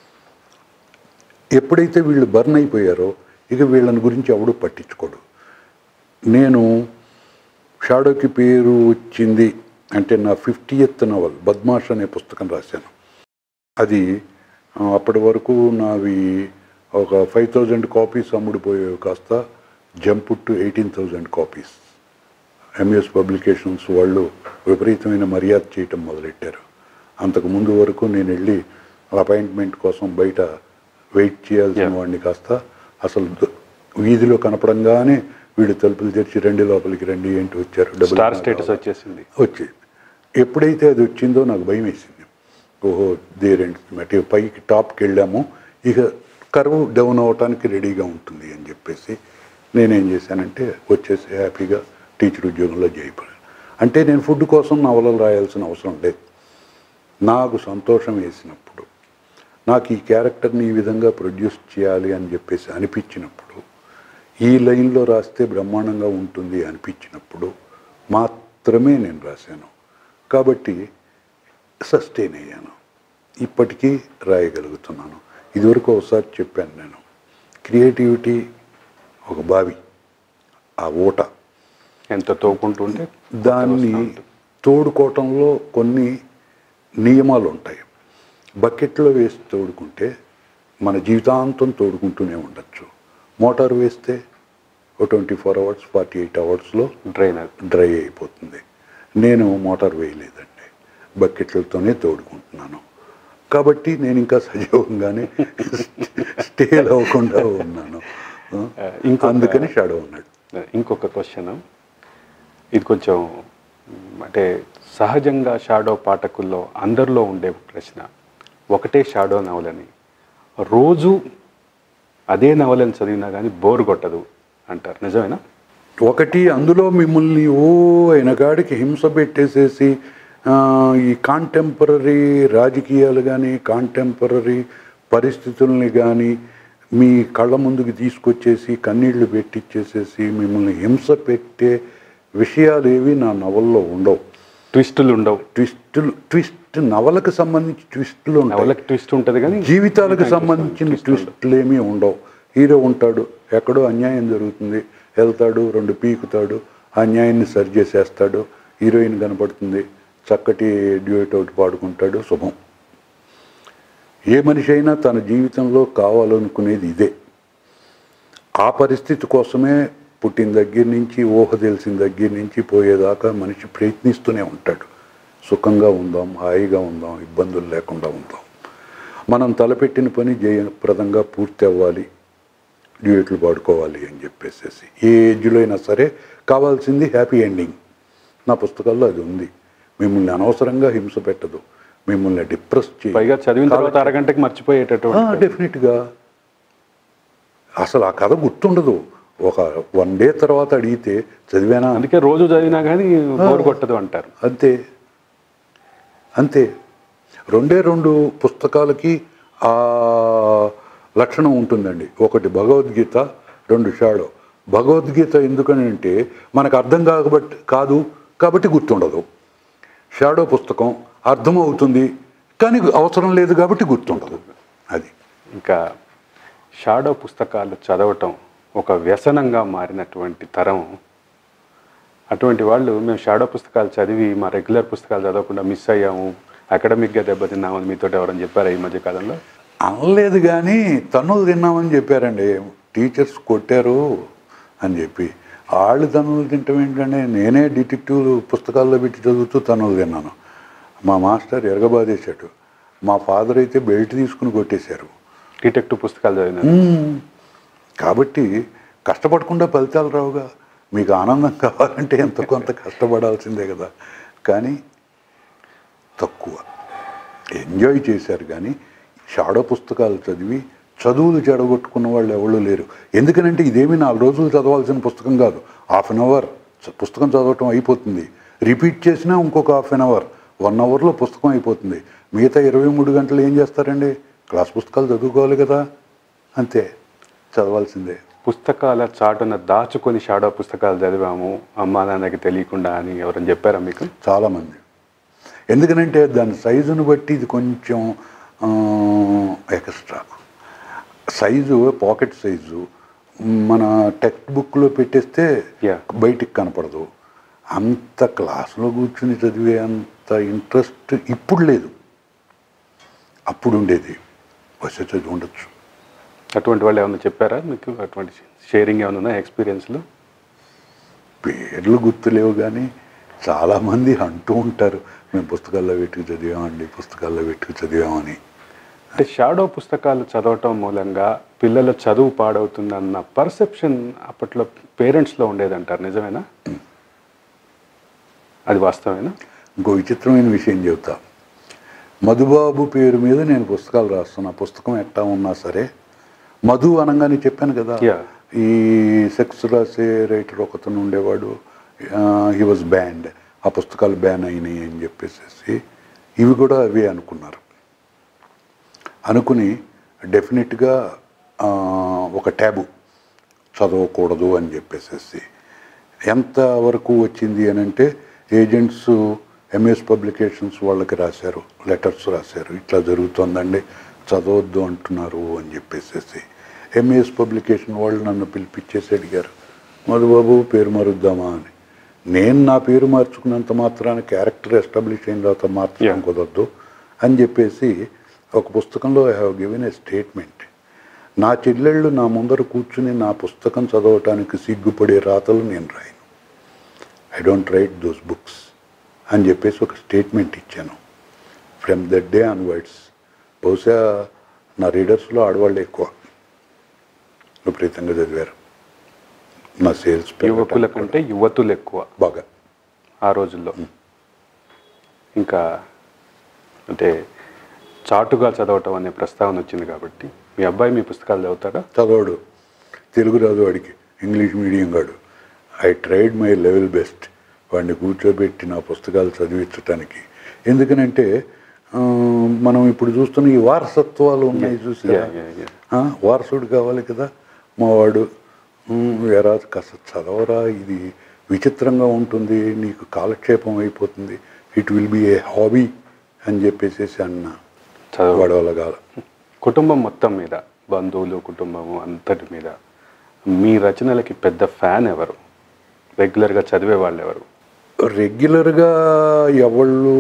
ఎప్పుడైతే వీళ్ళు బర్న్ అయిపోయారో ఇక వీళ్ళని గురించి ఎవడు పట్టించుకోడు నేను షాడోకి పేరు వచ్చింది అంటే నా ఫిఫ్టీయత్ నవల్ బద్మాష్ అనే పుస్తకం రాశాను అది ఆ, అప్పటి వరకు నావి ఒక ఫైవ్ థౌజండ్ కాపీస్ అమ్ముడుపోయేవి కాస్త jump to eighteen thousand copies MS publications వాళ్ళు విపరీతమైన మర్యాద చేయటం మొదలెట్టారు అంతకు ముందు వరకు నేను వెళ్ళి అపాయింట్మెంట్ కోసం బయట వెయిట్ చేయాల్సిన Yeah. వాడిని కాస్త అసలు ద- వీధిలో కనపడంగానే వీడు తలుపులు తెరిచి రండి లోపలికి రండి ఏంటి వచ్చారు డబ్బులు స్టార్ నాకు స్టేటస్ కావాలా? వచ్చేసింది వచ్చేది ఎప్పుడైతే అది వచ్చిందో నాకు భయం వేసింది ఓహో దేరేంటి మట్టి పైకి టాప్కి వెళ్ళాము ఇక కరువు డౌన్ అవ్వటానికి రెడీగా ఉంటుంది అని చెప్పేసి నేనేం చేశానంటే వచ్చేసి హ్యాపీగా టీచర్ ఉద్యోగంలో చేయిపోయాను అంటే నేను ఫుడ్ కోసం నవలలు రాయాల్సిన అవసరం లేదు నాకు సంతోషం వేసినప్పుడు నాకు ఈ క్యారెక్టర్ని ఈ విధంగా ప్రొడ్యూస్ చేయాలి అని చెప్పేసి అనిపించినప్పుడు ఈ లైన్లో రాస్తే బ్రహ్మాండంగా ఉంటుంది అనిపించినప్పుడు మాత్రమే నేను రాశాను కాబట్టి సస్టైన్ అయ్యాను ఇప్పటికీ రాయగలుగుతున్నాను ఇదివరకు ఒకసారి చెప్పాను నేను క్రియేటివిటీ ఒక బావి ఆ ఊట ఎంత తోకుంటూ ఉంటే దాన్ని తోడుకోవటంలో కొన్ని నియమాలు ఉంటాయి బకెట్లో వేసి తోడుకుంటే మన జీవితాంతం తోడుకుంటూనే ఉండొచ్చు మోటార్ వేస్తే ఓ twenty four hours forty eight అవర్స్లో డ్రైనర్ డ్రై అయిపోతుంది నేను మోటార్ వేయలేదండి బకెట్లతోనే తోడుకుంటున్నాను కాబట్టి నేను ఇంకా సజీవంగానే స్టేల్ అవ్వకుండా ఉన్నాను ఇంకొక- అందుకని షాడో ఉన్నాడు ఇంకొక క్వశ్చన్ ఇది కొంచెం మ్, అంటే సహజంగా షాడో పాఠకుల్లో అందరిలో ఉండే ప్రశ్న ఒకటే షాడో నవలని రోజు అదే నవలని చదివినా కానీ బోర్ కొట్టదు అంటారు నిజమేనా ఒకటి అందులో మిమ్మల్ని ఓ అయినగాడికి హింస పెట్టేసేసి ఆ, ఈ కాంటెంపరీ రాజకీయాలు కానీ కాంటెంపరీ పరిస్థితుల్ని కానీ మీ కళ్ళ ముందుకు తీసుకొచ్చేసి కన్నీళ్లు పెట్టిచ్చేసేసి మిమ్మల్ని హింస పెట్టే విషయాలు ఏవి నా నవల్లో ఉండవు ట్విస్టులు ఉండవు ట్విస్టులు ట్విస్ట్ నవలకు సంబంధించి ట్విస్టులు ఉంటాయి నవలకి ట్విస్ట్ ఉంటుంది కానీ జీవితాలకు సంబంధించిన ట్విస్టులు ఏమీ ఉండవు హీరో ఉంటాడు ఎక్కడో అన్యాయం జరుగుతుంది వెళ్తాడు రెండు పీకుతాడు ఆ అన్యాయాన్ని సరి చేసేస్తాడు హీరోయిన్ కనపడుతుంది చక్కటి డ్యూయట్ ఒకటి పాడుకుంటాడు శుభం ఏ మనిషి అయినా తన జీవితంలో కావాలనుకునేది ఇదే ఆ పరిస్థితి కోసమే పుట్టిన దగ్గర నుంచి ఊహ తెలిసిన దగ్గర నుంచి పోయేదాకా మనిషి ప్రయత్నిస్తూనే ఉంటాడు సుఖంగా ఉందాం హాయిగా ఉందాం ఇబ్బందులు లేకుండా ఉందాం మనం తలపెట్టిన పని జయప్రదంగా పూర్తి అవ్వాలి డ్యూయట్లు పాడుకోవాలి అని చెప్పేసేసి ఏ ఏజ్లో అయినా సరే కావాల్సింది హ్యాపీ ఎండింగ్ నా పుస్తకాల్లో అది ఉంది మిమ్మల్ని అనవసరంగా హింస పెట్టదు మిమ్మల్ని డిప్రెస్ పైగా చదివిన తర్వాత అరగంటకి మర్చిపోయేటటువంటి డెఫినెట్గా అసలు ఆ కథ గుర్తుండదు ఒక వన్ డే తర్వాత అడిగితే చదివానా అందుకే రోజు చదివినా కానీ బోర్ కొట్టదు అంటారు అంతే అంతే రెండే రెండు పుస్తకాలకి ఆ లక్షణం ఉంటుందండి ఒకటి భగవద్గీత రెండు షాడో భగవద్గీత ఎందుకని అంటే మనకు అర్థం కాకబట్టి కాదు కాబట్టి గుర్తుండదు షాడో పుస్తకం అర్థం అవుతుంది కానీ అవసరం లేదు కాబట్టి గుర్తుండదు అది ఇంకా షాడో పుస్తకాలు చదవటం ఒక వ్యసనంగా మారినటువంటి తరం అటువంటి వాళ్ళు మేము షాడో పుస్తకాలు చదివి మా రెగ్యులర్ పుస్తకాలు చదవకుండా మిస్ అయ్యాము అకాడమిక్గా దెబ్బతిన్నామని మీతో ఎవరైనా చెప్పారా ఈ మధ్య కాలంలో అనలేదు కానీ తన్నులు తిన్నామని చెప్పారండి టీచర్స్ కొట్టారు అని చెప్పి వాళ్ళు తన్నులు తింటాం ఏంటంటే నేనే డిటెక్టివ్ పుస్తకాల్లో పెట్టి చదువుతూ తన్నులు తిన్నాను మా మాస్టర్ ఎరగబాదేశాడు మా ఫాదర్ అయితే బెల్ట్ తీసుకుని కొట్టేశారు డిటెక్టివ్ పుస్తకాలు చదివిన మ్మ్. కాబట్టి కష్టపడకుండా ఫలితాలు రావుగా మీకు ఆనందం కావాలంటే ఎంత కొంత కష్టపడాల్సిందే కదా కానీ తక్కువ ఎంజాయ్ చేశారు కానీ షాడో పుస్తకాలు చదివి చదువులు చెడగొట్టుకున్న వాళ్ళు ఎవరు లేరు ఎందుకనంటే ఇదేమి నాలుగు రోజులు చదవాల్సిన పుస్తకం కాదు హాఫ్ అన్ అవర్ పుస్తకం చదవటం అయిపోతుంది రిపీట్ చేసినా ఇంకొక హాఫ్ అన్ అవర్ వన్ అవర్లో పుస్తకం అయిపోతుంది మిగతా ఇరవై మూడు గంటలు ఏం చేస్తారండి క్లాస్ పుస్తకాలు చదువుకోవాలి కదా అంతే చదవాల్సిందే పుస్తకాల చాటున దాచుకొని షాడో పుస్తకాలు చదివాము అమ్మా నాన్నకి తెలియకుండా అని ఎవరైనా చెప్పారా మీకు చాలామంది ఎందుకనంటే దాని సైజును బట్టి ఇది కొంచెం ఆ, ఎక్స్ట్రా సైజు పాకెట్ సైజు మన టెక్స్ట్ బుక్లో పెట్టేస్తే Yeah. బయటికి కనపడదు అంత క్లాసులో కూర్చుని చదివే అంత ఇంట్రెస్ట్ ఇప్పుడు లేదు అప్పుడు ఉండేది వచ్చే చదివి ఉండొచ్చు అటువంటి వాళ్ళు ఏమైనా చెప్పారా మీకు అటువంటి షేరింగ్ ఏమైనా ఉన్నాయా ఎక్స్పీరియన్స్లు పేర్లు గుర్తులేవు కానీ చాలామంది అంటూ ఉంటారు మేము పుస్తకాల్లో వెతుకు చదివామండి పుస్తకాల్లో వెతుకు చదివామని అంటే షాడో పుస్తకాలు చదవటం మూలంగా పిల్లల చదువు పాడవుతుందన్న పర్సెప్షన్ అప్పట్లో పేరెంట్స్లో ఉండేదంటారు నిజమేనా అది వాస్తవేనా ఇంకో విచిత్రమైన విషయం చెబుతా మధుబాబు పేరు మీద నేను పుస్తకాలు రాస్తున్నా పుస్తకం ఎట్టా ఉన్నా సరే మధు అనగానే చెప్పాను కదా Yeah. ఈ సెక్స్ రాసే రైటర్ ఒకతను ఉండేవాడు హీ వాజ్ బ్యాండ్ ఆ పుస్తకాలు బ్యాన్ అయినాయి అని చెప్పేసి ఇవి కూడా అవే అనుకున్నారు అనుకుని డెఫినెట్గా ఆ, ఒక ట్యాబు చదవకూడదు అని చెప్పేసేసి ఎంత వరకు వచ్చింది అని అంటే ఏజెంట్స్ ఎంఎస్ పబ్లికేషన్స్ వాళ్ళకి రాశారు లెటర్స్ రాశారు ఇట్లా జరుగుతోందండి చదవద్దు అంటున్నారు అని చెప్పేసేసి ఎంఏఎస్ పబ్లికేషన్ వాళ్ళు నన్ను పిలిపించేసి అడిగారు మధుబాబు పేరు మారుద్దామా అని నేను నా పేరు మార్చుకున్నంత మాత్రాన క్యారెక్టర్ ఎస్టాబ్లిష్ అయిన తర్వాత మార్చడం Yeah. కుదరదు అని చెప్పేసి ఒక పుస్తకంలో I have given a statement నా చెల్లెళ్ళు నా ముందర కూర్చుని నా పుస్తకం చదవటానికి సిగ్గుపడే రాతలు నేను రాయను I don't write those books అని చెప్పేసి ఒక స్టేట్మెంట్ ఇచ్చాను ఫ్రమ్ దట్ డే ఆన్వర్డ్స్ బహుశా నా రీడర్స్లో ఆడవాళ్ళు ఎక్కువ విపరీతంగా చదివారు నా సేల్స్ యువకుల కంటే యువతులు ఎక్కువ బాగా ఆ రోజుల్లో ఇంకా అంటే చాటుగా చదవటం అనే ప్రస్తావన వచ్చింది కాబట్టి మీ అబ్బాయి మీ పుస్తకాలు చదువుతారా చదవడు తెలుగు రాదు వాడికి ఇంగ్లీష్ మీడియం గాడు I tried my level best వాడిని కూర్చోబెట్టి నా పుస్తకాలు చదివించటానికి ఎందుకనంటే ఆ, మనం ఇప్పుడు చూస్తున్న ఈ వారసత్వాలు ఉన్నాయి చూసారా Yeah, yeah, yeah. ఆ, వారసుడు కావాలి కదా మా వాడు "ఉమ్, ఎరా కాస్త చదవరా ఇది విచిత్రంగా ఉంటుంది నీకు కాలక్షేపం అయిపోతుంది it will be a hobby అని చెప్పేసి అన్న చదువు వాడు వల్ల కాల కుటుంబం మొత్తం మీద బంధువులు కుటుంబము అంతటి మీద మీ రచనలకి పెద్ద ఫ్యాన్ ఎవరు రెగ్యులర్గా చదివే వాళ్ళు ఎవరు రెగ్యులర్గా ఎవళ్ళు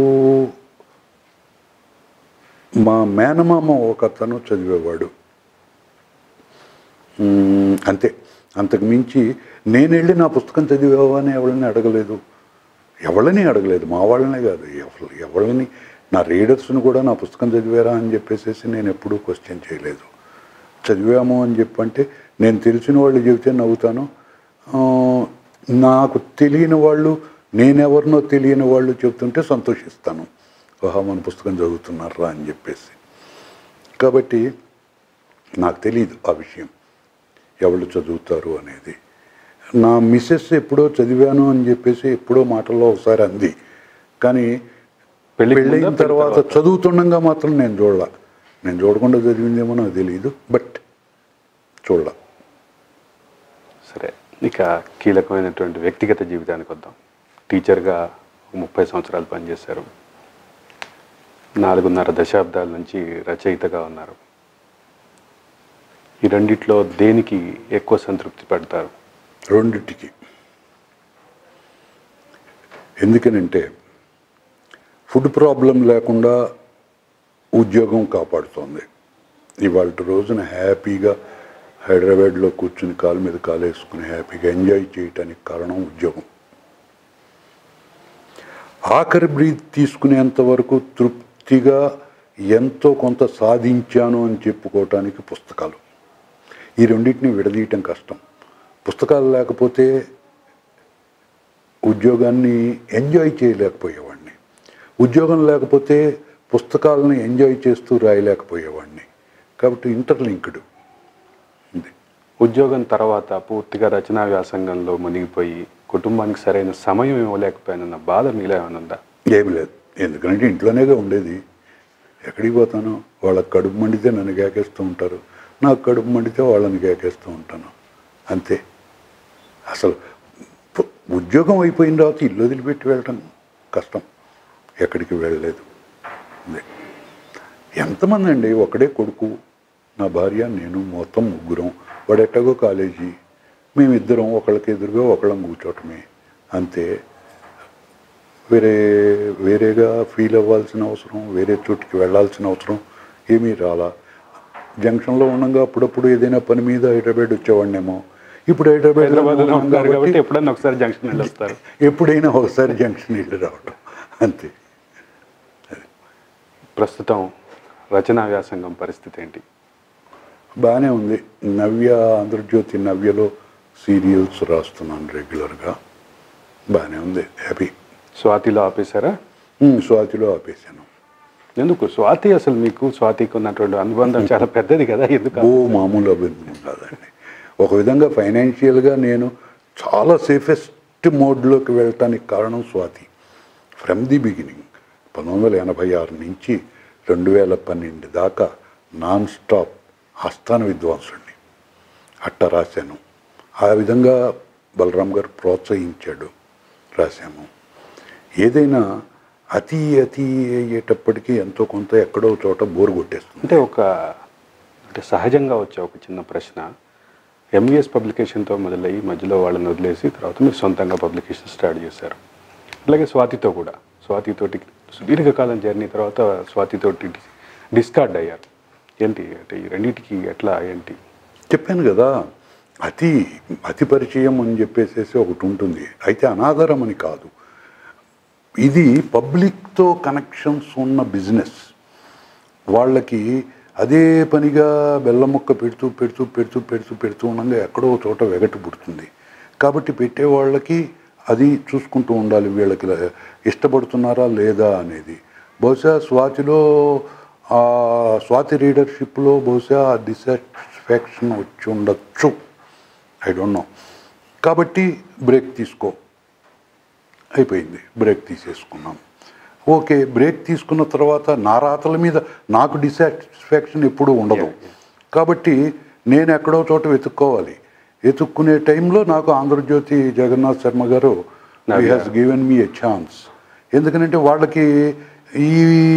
మా మేనమామ ఒక అతను చదివేవాడు మ్మ్, అంతే అంతకు మించి నేను వెళ్ళి నా పుస్తకం చదివావా అని ఎవరిని అడగలేదు ఎవరిని అడగలేదు మా వాళ్ళనే కాదు ఎవరి ఎవరిని నా రీడర్స్ని కూడా నా పుస్తకం చదివారా అని చెప్పేసి నేను ఎప్పుడూ క్వశ్చన్ చేయలేదు చదివాము అని చెప్పంటే నేను తెలిసిన వాళ్ళు చెబితే నవ్వుతాను ఆ, నాకు తెలియని వాళ్ళు నేనెవరినో తెలియని వాళ్ళు చెబుతుంటే సంతోషిస్తాను ఓహా మన పుస్తకం చదువుతున్నారా అని చెప్పేసి కాబట్టి నాకు తెలియదు ఆ విషయం ఎవరు చదువుతారు అనేది నా మిస్సెస్ ఎప్పుడో చదివాను అని చెప్పేసి ఎప్పుడో మాటల్లో ఒకసారి అంది కానీ పెళ్ళికి ముందా, పెళ్ళైన పెళ్లి తర్వాత తర్వాత? చదువుతుండగా మాత్రం నేను చూడాల నేను చూడకుండా చదివిందేమో నాకు తెలియదు బట్ చూడాల సరే ఇక కీలకమైనటువంటి వ్యక్తిగత జీవితానికి వద్దాం టీచర్గా ముప్పై సంవత్సరాలు పనిచేశారు నాలుగున్నర దశాబ్దాల నుంచి రచయితగా ఉన్నారు ఈ రెండిట్లో దేనికి ఎక్కువ సంతృప్తి పడతారు రెండిటికి ఎందుకనంటే ఫుడ్ ప్రాబ్లం లేకుండా ఉద్యోగం కాపాడుతోంది ఇవాళ రోజున హ్యాపీగా హైదరాబాద్లో కూర్చుని కాలు మీద కాలు వేసుకుని హ్యాపీగా ఎంజాయ్ చేయటానికి కారణం ఉద్యోగం ఆఖరి బ్రీత్ తీసుకునేంత వరకు తృప్తిగా ఎంతో కొంత సాధించాను అని చెప్పుకోవటానికి పుస్తకాలు ఈ రెండింటిని విడదీయటం కష్టం పుస్తకాలు లేకపోతే ఉద్యోగాన్ని ఎంజాయ్ చేయలేకపోయేవాడిని ఉద్యోగం లేకపోతే పుస్తకాలను ఎంజాయ్ చేస్తూ రాయలేకపోయేవాడిని కాబట్టి ఇంటర్లింక్డ్ ఉంది ఉద్యోగం తర్వాత పూర్తిగా రచనా వ్యాసంగంలో మునిగిపోయి కుటుంబానికి సరైన సమయం ఇవ్వలేకపోయానన్న బాధ మీలో ఏమైనా ఉందా ఏమి లేదు ఎందుకంటే ఇంట్లోనేగా ఉండేది ఎక్కడికి పోతాను వాళ్ళకి కడుపు మండితే నన్ను కేకేస్తూ ఉంటారు నాకు కడుపు మండితే వాళ్ళని కేకేస్తూ ఉంటాను అంతే అసలు పు- ఉద్యోగం అయిపోయిన తర్వాత ఇల్లు వదిలిపెట్టి వెళ్ళటం కష్టం ఎక్కడికి వెళ్ళలేదు అదే ఎంతమంది అండి ఒకడే కొడుకు నా భార్య నేను మొత్తం ముగ్గురం వాడు ఎట్టగో కాలేజీ మేమిద్దరం ఒకళ్ళకి ఎదురుగా ఒకళ్ళం కూర్చోటమే అంతే వేరే వేరేగా ఫీల్ అవ్వాల్సిన అవసరం వేరే చోటికి వెళ్ళాల్సిన అవసరం ఏమీ రాలా జంక్షన్లో ఉండగా అప్పుడప్పుడు ఏదైనా పని మీద హైదరాబాద్ వచ్చేవాడినేమో ఇప్పుడు హైదరాబాద్ హైదరాబాద్లో ఉన్నారు కాబట్టి ఎప్పుడన్నా ఒకసారి జంక్షన్ వెళ్ళొస్తారు ఎప్పుడైనా ఒకసారి జంక్షన్ వెళ్ళి రావడం అంతే ప్రస్తుతం రచనా వ్యాసంగం పరిస్థితి ఏంటి బాగానే ఉంది నవ్య ఆంధ్రజ్యోతి నవ్యలో సీరియల్స్ రాస్తున్నాను రెగ్యులర్గా బాగానే ఉంది హ్యాపీ స్వాతిలో ఆపేశారా స్వాతిలో ఆపేశాను ఎందుకు స్వాతి అసలు మీకు స్వాతికి ఉన్నటువంటి అనుబంధం చాలా పెద్దది కదా ఎందుకు ఓ మామూలు అభివృద్ధి కాదండి ఒక విధంగా ఫైనాన్షియల్గా నేను చాలా సేఫెస్ట్ మోడ్లోకి వెళ్ళటానికి కారణం స్వాతి ఫ్రమ్ ది బిగినింగ్ పంతొమ్మిది వందల ఎనభై ఆరు నుంచి రెండు వేల పన్నెండు దాకా నాన్ స్టాప్ ఆస్థాన విద్వాంసుడిని అట్ట రాశాను ఆ విధంగా బలరాం గారు ప్రోత్సహించాడు రాశాము ఏదైనా అతి అతి అయ్యేటప్పటికీ ఎంతో కొంత ఎక్కడో చోట బోరు కొట్టేస్తుంది అంటే ఒక అంటే సహజంగా వచ్చే ఒక చిన్న ప్రశ్న ఎంవిఎస్ పబ్లికేషన్తో మొదలయ్యి మధ్యలో వాళ్ళని వదిలేసి తర్వాత మీరు సొంతంగా పబ్లికేషన్ స్టార్ట్ చేశారు అలాగే స్వాతితో కూడా స్వాతితోటి సుదీర్ఘకాలం జర్నీ తర్వాత స్వాతితోటి డిస్కార్డ్ అయ్యారు ఏంటి అంటే ఈ రెండింటికి ఎట్లా ఏంటి చెప్పాను కదా అతి అతి పరిచయం అని చెప్పేసేసి ఒకటి ఉంటుంది అయితే అనాదరం అని కాదు ఇది పబ్లిక్తో కనెక్షన్స్ ఉన్న బిజినెస్ వాళ్ళకి అదే పనిగా బెల్లం ముక్క పెడుతూ పెడుతూ పెడుతూ పెడుతూ పెడుతూ ఉండగా ఎక్కడో ఒక చోట వెగటు పుడుతుంది కాబట్టి పెట్టే వాళ్ళకి అది చూసుకుంటూ ఉండాలి వీళ్ళకి ల- ఇష్టపడుతున్నారా లేదా అనేది బహుశా స్వాతిలో ఆ స్వాతి రీడర్షిప్లో బహుశా డిసాటిస్ఫాక్షన్ వచ్చి ఉండొచ్చు ఐ డోంట్ నో కాబట్టి బ్రేక్ తీసుకో అయిపోయింది బ్రేక్ తీసేసుకున్నాం ఓకే బ్రేక్ తీసుకున్న తర్వాత నా రాతల మీద నాకు డిసాటిస్ఫాక్షన్ ఎప్పుడూ ఉండదు కాబట్టి నేను ఎక్కడో చోట వెతుక్కోవాలి వెతుక్కునే టైంలో నాకు Andhra Jyothi Jagannath Sharma garu he has given me a chance ఎందుకంటే వాళ్ళకి ఈ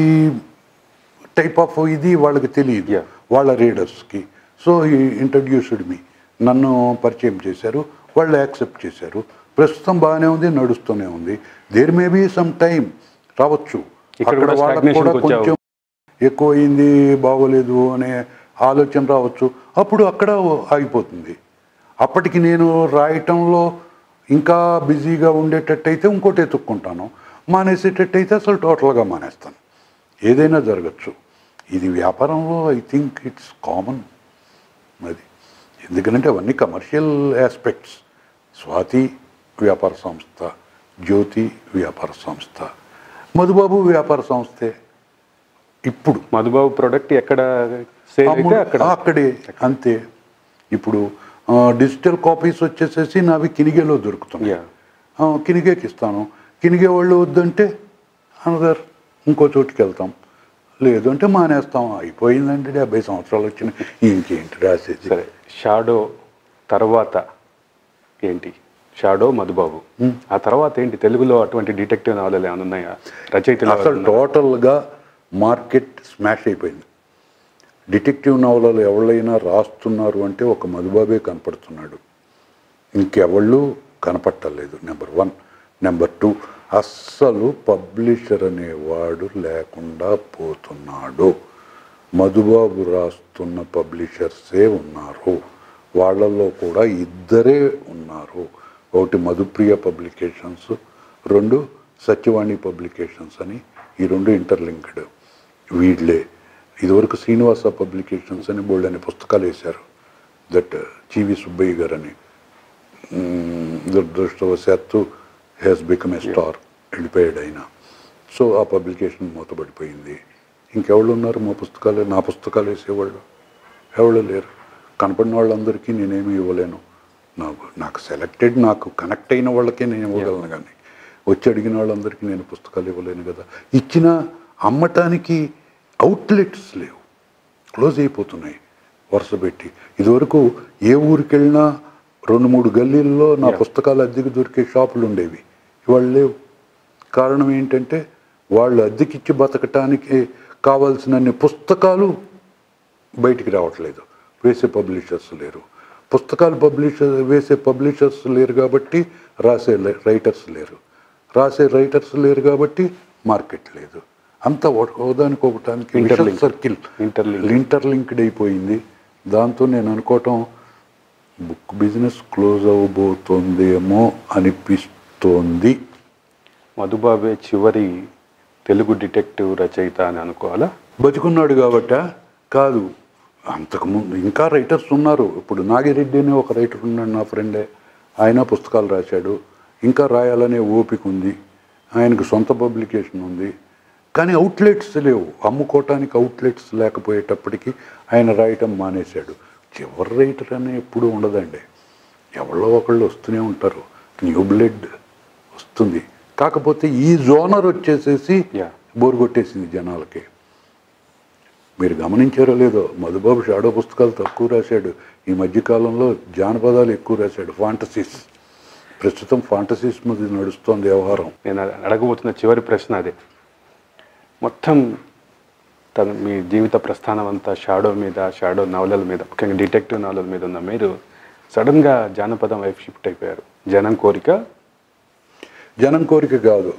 టైప్ ఆఫ్ ఇది వాళ్ళకి తెలియదు Yeah. వాళ్ళ రీడర్స్కి సో ఈ ఇంట్రడ్యూస్డ్ మీ నన్ను పరిచయం చేశారు వాళ్ళు యాక్సెప్ట్ చేశారు ప్రస్తుతం బాగానే ఉంది నడుస్తూనే ఉంది there may be some time రావచ్చు ఇక్కడ అక్కడ కూడా వాళ్ళకి stagnation కూడా కి వచ్చావు. కొంచెం ఎక్కువైంది బాగోలేదు అనే ఆలోచన రావచ్చు అప్పుడు అక్కడ ఆగిపోతుంది అప్పటికి నేను రాయటంలో ఇంకా బిజీగా ఉండేటట్టయితే ఇంకోటి ఎత్తుక్కుంటాను మానేసేటట్టయితే అసలు టోటల్గా మానేస్తాను ఏదైనా జరగచ్చు ఇది వ్యాపారంలో ఐ థింక్ ఇట్స్ కామన్ అది ఎందుకంటే అవన్నీ కమర్షియల్ ఆస్పెక్ట్స్ స్వాతి వ్యాపార సంస్థ జ్యోతి వ్యాపార సంస్థ మధుబాబు వ్యాపార సంస్థే ఇప్పుడు మధుబాబు ప్రోడక్ట్ ఎక్కడ సేల్ అయితే అమ్ముడు- అక్కడ అక్కడే అంతే ఇప్పుడు ఆ, డిజిటల్ కాపీస్ వచ్చేసేసి నావి కినిగేలో దొరుకుతున్నాయి Yeah. ఆ, కినిగేకి ఇస్తాను కినిగే వాళ్ళు వద్దంటే అనదర్ ఇంకో చోటుకి వెళ్తాం లేదు అంటే మానేస్తాం అయిపోయిందంటే డెబ్బై సంవత్సరాలు వచ్చిన ఇంకేంటి రాసేది సరే షాడో తర్వాత ఏంటి షాడో మధుబాబు ఆ తర్వాత ఏంటి తెలుగులో అటువంటి డిటెక్టివ్ నవలలు ఏమైనా ఉన్నాయా రచయితలు అసలు ఎవరైనా? టోటల్గా మార్కెట్ స్మాష్ అయిపోయింది డిటెక్టివ్ నవలలు ఎవరైనా రాస్తున్నారు అంటే ఒక మధుబాబే కనపడుతున్నాడు ఇంకెవళ్ళు కనపట్టలేదు నెంబర్ వన్ నెంబర్ టూ అస్సలు పబ్లిషర్ అనేవాడు లేకుండా పోతున్నాడు మధుబాబు రాస్తున్న పబ్లిషర్సే ఉన్నారు వాళ్ళల్లో కూడా ఇద్దరే ఉన్నారు ఒకటి మధుప్రియ పబ్లికేషన్స్ రెండు సత్యవాణి పబ్లికేషన్స్ అని ఈ రెండు ఇంటర్లింక్డ్ వీళ్ళే ఇదివరకు శ్రీనివాస పబ్లికేషన్స్ అని బోల్డ్ అనే పుస్తకాలు వేశారు దట్ జీవి సుబ్బయ్య గారు అని మ్మ్, దురదృష్టవశాత్తు హ్యాస్ బికమ్ ఏ స్టార్ వెళ్ళిపోయాడు ఆయన సో ఆ పబ్లికేషన్ మూతపడిపోయింది ఇంకెవళ్ళు ఉన్నారు మా పుస్తకాలు నా పుస్తకాలు వేసేవాళ్ళు ఎవరు లేరు కనపడిన వాళ్ళందరికీ నేనేమి ఇవ్వలేను నాకు నాకు సెలెక్టెడ్ నాకు కనెక్ట్ అయిన వాళ్ళకే నేను ఇవ్వగలను కానీ వచ్చి అడిగిన వాళ్ళందరికీ నేను పుస్తకాలు ఇవ్వలేను కదా ఇచ్చిన అమ్మటానికి అవుట్లెట్స్ లేవు క్లోజ్ అయిపోతున్నాయి వరుస పెట్టి ఇదివరకు ఏ ఊరికి వెళ్ళినా రెండు మూడు గల్లీల్లో నా Yeah. పుస్తకాలు అద్దెకి దొరికే షాపులు ఉండేవి ఇవాళ లేవు కారణం ఏంటంటే వాళ్ళు అద్దెకిచ్చి బతకటానికి కావాల్సినన్ని పుస్తకాలు బయటికి రావట్లేదు వేసే పబ్లిషర్స్ లేరు పుస్తకాలు పబ్లిషర్ వేసే పబ్లిషర్స్ లేరు కాబట్టి రాసే రైటర్స్ లేరు రాసే రైటర్స్ లేరు కాబట్టి మార్కెట్ లేదు అంతా ఒకదానికి ఒకటానికి Interlinked. Circle Interlinked. ఇంటర్లింక్డ్ అయిపోయింది దాంతో నేను అనుకోవటం బుక్ బిజినెస్ క్లోజ్ అవ్వబోతోందేమో అనిపిస్తోంది మధుబాబే చివరి తెలుగు డిటెక్టివ్ రచయిత అని అనుకోవాలా బతికున్నాడు కాబట్ట కాదు అంతకుముందు ఇంకా రైటర్స్ ఉన్నారు ఇప్పుడు నాగిరెడ్డి అనే ఒక రైటర్ ఉన్నాడు నా ఫ్రెండే ఆయన పుస్తకాలు రాశాడు ఇంకా రాయాలనే ఓపిక ఉంది ఆయనకు సొంత పబ్లికేషన్ ఉంది కానీ అవుట్లెట్స్ లేవు అమ్ముకోవటానికి అవుట్లెట్స్ లేకపోయేటప్పటికి ఆయన రాయటం మానేశాడు చివరి రైటర్ అని ఎప్పుడు ఉండదండి ఎవరో ఒకళ్ళు వస్తూనే ఉంటారు న్యూ బ్లడ్ వస్తుంది కాకపోతే ఈ జోనర్ వచ్చేసేసి Yeah. బోర్ కొట్టేసింది జనాలకి మీరు గమనించారో లేదో మధుబాబు షాడో పుస్తకాలు తక్కువ రాశాడు ఈ మధ్యకాలంలో జానపదాలు ఎక్కువ రాశాడు ఫాంటసీస్ ప్రస్తుతం ఫాంటసీస్ మీద నడుస్తోంది వ్యవహారం నేను అడగబోతున్న చివరి ప్రశ్న అదే మొత్తం తన మీ జీవిత ప్రస్థానం అంతా షాడో మీద షాడో నవలల మీద ముఖ్యంగా డిటెక్టివ్ నవలల మీద ఉన్న మీరు సడన్గా జానపదం వైపు షిఫ్ట్ అయిపోయారు జనం కోరిక జనం కోరిక కాదు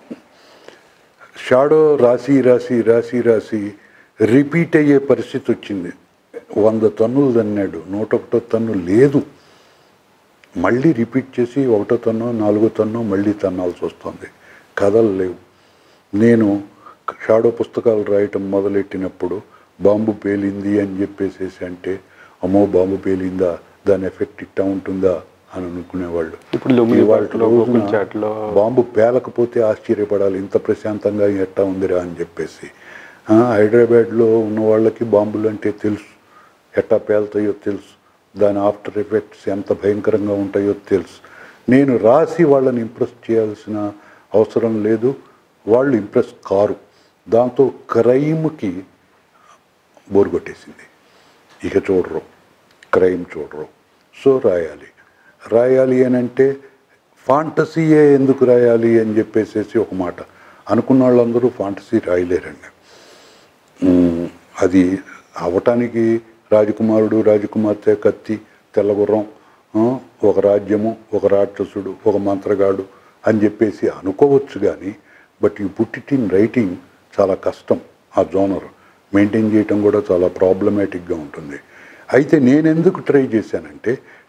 షాడో రాసి రాసి రాసి రాసి రిపీట్ అయ్యే పరిస్థితి వచ్చింది వంద టన్నులు తన్నాడు నూట ఒకటో టన్ను లేదు మళ్ళీ రిపీట్ చేసి ఒకటో టన్ను నాలుగో టన్ను మళ్ళీ తన్నాల్సి వస్తుంది కథలు లేవు నేను షాడో పుస్తకాలు రాయటం మొదలెట్టినప్పుడు బాంబు పేలింది అని చెప్పేసేసి అంటే అమ్మో బాంబు పేలిందా దాని ఎఫెక్ట్ ఇట్టా ఉంటుందా అని అనుకునేవాళ్ళు ఇప్పుడు లుంబిని ఇవాళ పాటలో, రోజున గోకుల్ చాట్లో బాంబు పేలకపోతే ఆశ్చర్యపడాలి ఇంత ప్రశాంతంగా ఎట్టా ఉందిరా అని చెప్పేసి ఆ, హైదరాబాద్లో ఉన్న వాళ్ళకి బాంబులు అంటే తెలుసు ఎట్టా పేలుతాయో తెలుసు దాని ఆఫ్టర్ ఎఫెక్ట్స్ ఎంత భయంకరంగా ఉంటాయో తెలుసు నేను రాసి వాళ్ళని ఇంప్రెస్ చేయాల్సిన అవసరం లేదు వాళ్ళు ఇంప్రెస్ కారు దాంతో క్రైమ్కి బోరు కొట్టేసింది ఇక చూడరు క్రైమ్ చూడరు సో రాయాలి రాయాలి అని అంటే ఫాంటసీయే ఎందుకు రాయాలి అని చెప్పేసేసి ఒక మాట అనుకున్న వాళ్ళందరూ ఫాంటసీ రాయలేరండి మ్మ్. అది అవటానికి రాజకుమారుడు రాజకుమార్తె కత్తి తెల్లగుర్రం ఆ, ఒక రాజ్యము ఒక రాక్షసుడు ఒక మంత్రగాడు అని చెప్పేసి అనుకోవచ్చు కానీ బట్ ఈ పుట్ ఇట్ ఇన్ రైటింగ్ చాలా కష్టం ఆ జోనర్ మెయింటైన్ చేయటం కూడా చాలా ప్రాబ్లమేటిక్గా ఉంటుంది అయితే నేను ఎందుకు ట్రై చేశానంటే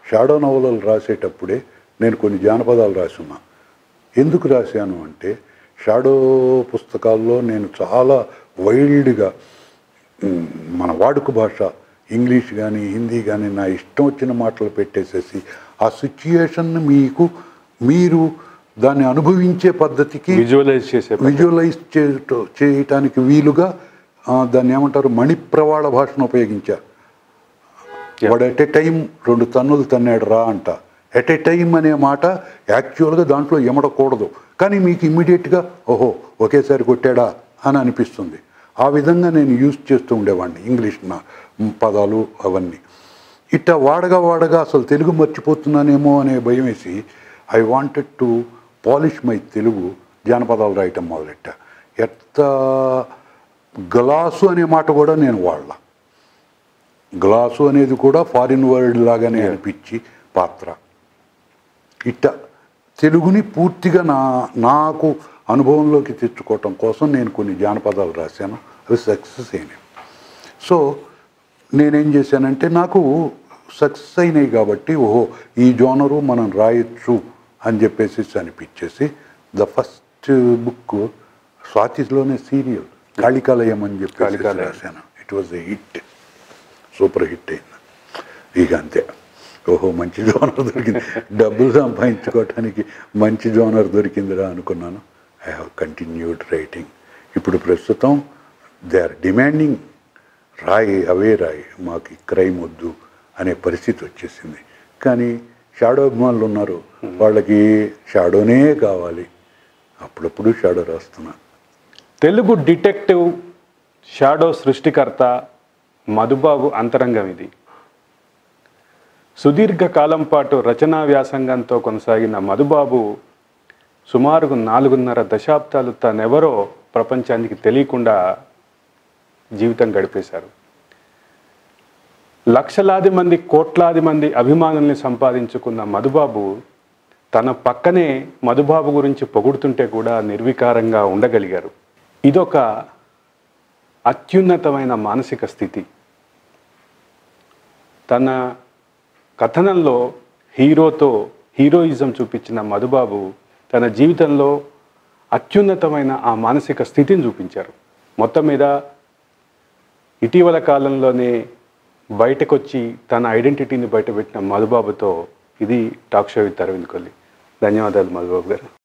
షాడో నవలలు రాసేటప్పుడే నేను కొన్ని జానపదాలు రాసున్నా ఎందుకు రాశాను అంటే షాడో పుస్తకాల్లో నేను చాలా వైల్డ్గా మ్, మన వాడుక భాష ఇంగ్లీష్ కానీ హిందీ కానీ నా ఇష్టం వచ్చిన మాటలు పెట్టేసేసి ఆ సిచ్యుయేషన్ మీకు మీరు దాన్ని అనుభవించే పద్ధతికి విజువలైజ్ చేసే పద్ధతి. విజువలైజ్ చేయట చేయటానికి వీలుగా ఆ, దాన్ని ఏమంటారు మణిప్రవాళ భాషను ఉపయోగించారు Yeah. వాడు ఎట్ ఏ టైం రెండు తన్నులు తన్నాడు రా అంట ఎట్ ఏ టైం అనే మాట యాక్చువల్గా దాంట్లో ఎమడకూడదు కానీ మీకు ఇమ్మీడియట్గా ఓహో ఒకేసారి కొట్టాడా అని అనిపిస్తుంది ఆ విధంగా నేను యూజ్ చేస్తూ ఉండేవాడిని ఇంగ్లీష్ నా పదాలు అవన్నీ ఇట్ట వాడగా వాడగా అసలు తెలుగు మర్చిపోతున్నానేమో అనే భయం వేసి I wanted to polish my Telugu జానపదాలు రాయటం మొదలెట్టా ఎట్ట గ్లాసు అనే మాట కూడా నేను వాడలా గ్లాసు అనేది కూడా ఫారిన్ వర్డ్ లాగానే అనిపించి పాత్ర ఇట్ట తెలుగుని పూర్తిగా నా నాకు అనుభవంలోకి తెచ్చుకోవటం కోసం నేను కొన్ని జానపదాలు రాశాను అవి సక్సెస్ అయినాయి సో నేనేం చేశానంటే నాకు సక్సెస్ అయినాయి కాబట్టి ఓహో ఈ జోనరు మనం రాయొచ్చు అని చెప్పేసి అనిపించేసి ద ఫస్ట్ బుక్ స్వాతిలోనే సీరియల్ కాళికాలయం అని చెప్పి కాళికాలయం. రాశాను it was a hit super hit అయింది ఇక అంతే ఓహో మంచి జోనర్ దొరికింది డబ్బులు సంపాదించుకోవటానికి మంచి జోనర్ దొరికిందిరా అనుకున్నాను ఐ హ్యావ్ కంటిన్యూడ్ రైటింగ్ ఇప్పుడు ప్రస్తుతం దే ఆర్ డిమాండింగ్ రాయి అవే రాయి మాకు ఈ క్రైమ్ వద్దు అనే పరిస్థితి వచ్చేసింది కానీ షాడో అభిమానులు ఉన్నారు వాళ్ళకి షాడోనే కావాలి అప్పుడప్పుడు షాడో రాస్తున్నా తెలుగు డిటెక్టివ్ షాడో సృష్టికర్త మధుబాబు అంతరంగం ఇది సుదీర్ఘ కాలం పాటు రచనా వ్యాసంగంతో కొనసాగిన మధుబాబు సుమారు నాలుగున్నర దశాబ్దాలు తానెవరో ప్రపంచానికి తెలియకుండా జీవితం గడిపేశారు లక్షలాది మంది కోట్లాది మంది అభిమానుల్ని సంపాదించుకున్న మధుబాబు తన పక్కనే మధుబాబు గురించి పొగుడుతుంటే కూడా నిర్వికారంగా ఉండగలిగారు ఇదొక అత్యున్నతమైన మానసిక స్థితి తన కథనంలో హీరోతో హీరోయిజం చూపించిన మధుబాబు తన జీవితంలో అత్యున్నతమైన ఆ మానసిక స్థితిని చూపించారు మొత్తం మీద ఇటీవల కాలంలోనే బయటకొచ్చి తన ఐడెంటిటీని బయటపెట్టిన మధుబాబుతో ఇది talk show with Aravind Kolli ధన్యవాదాలు మధుబాబు గారు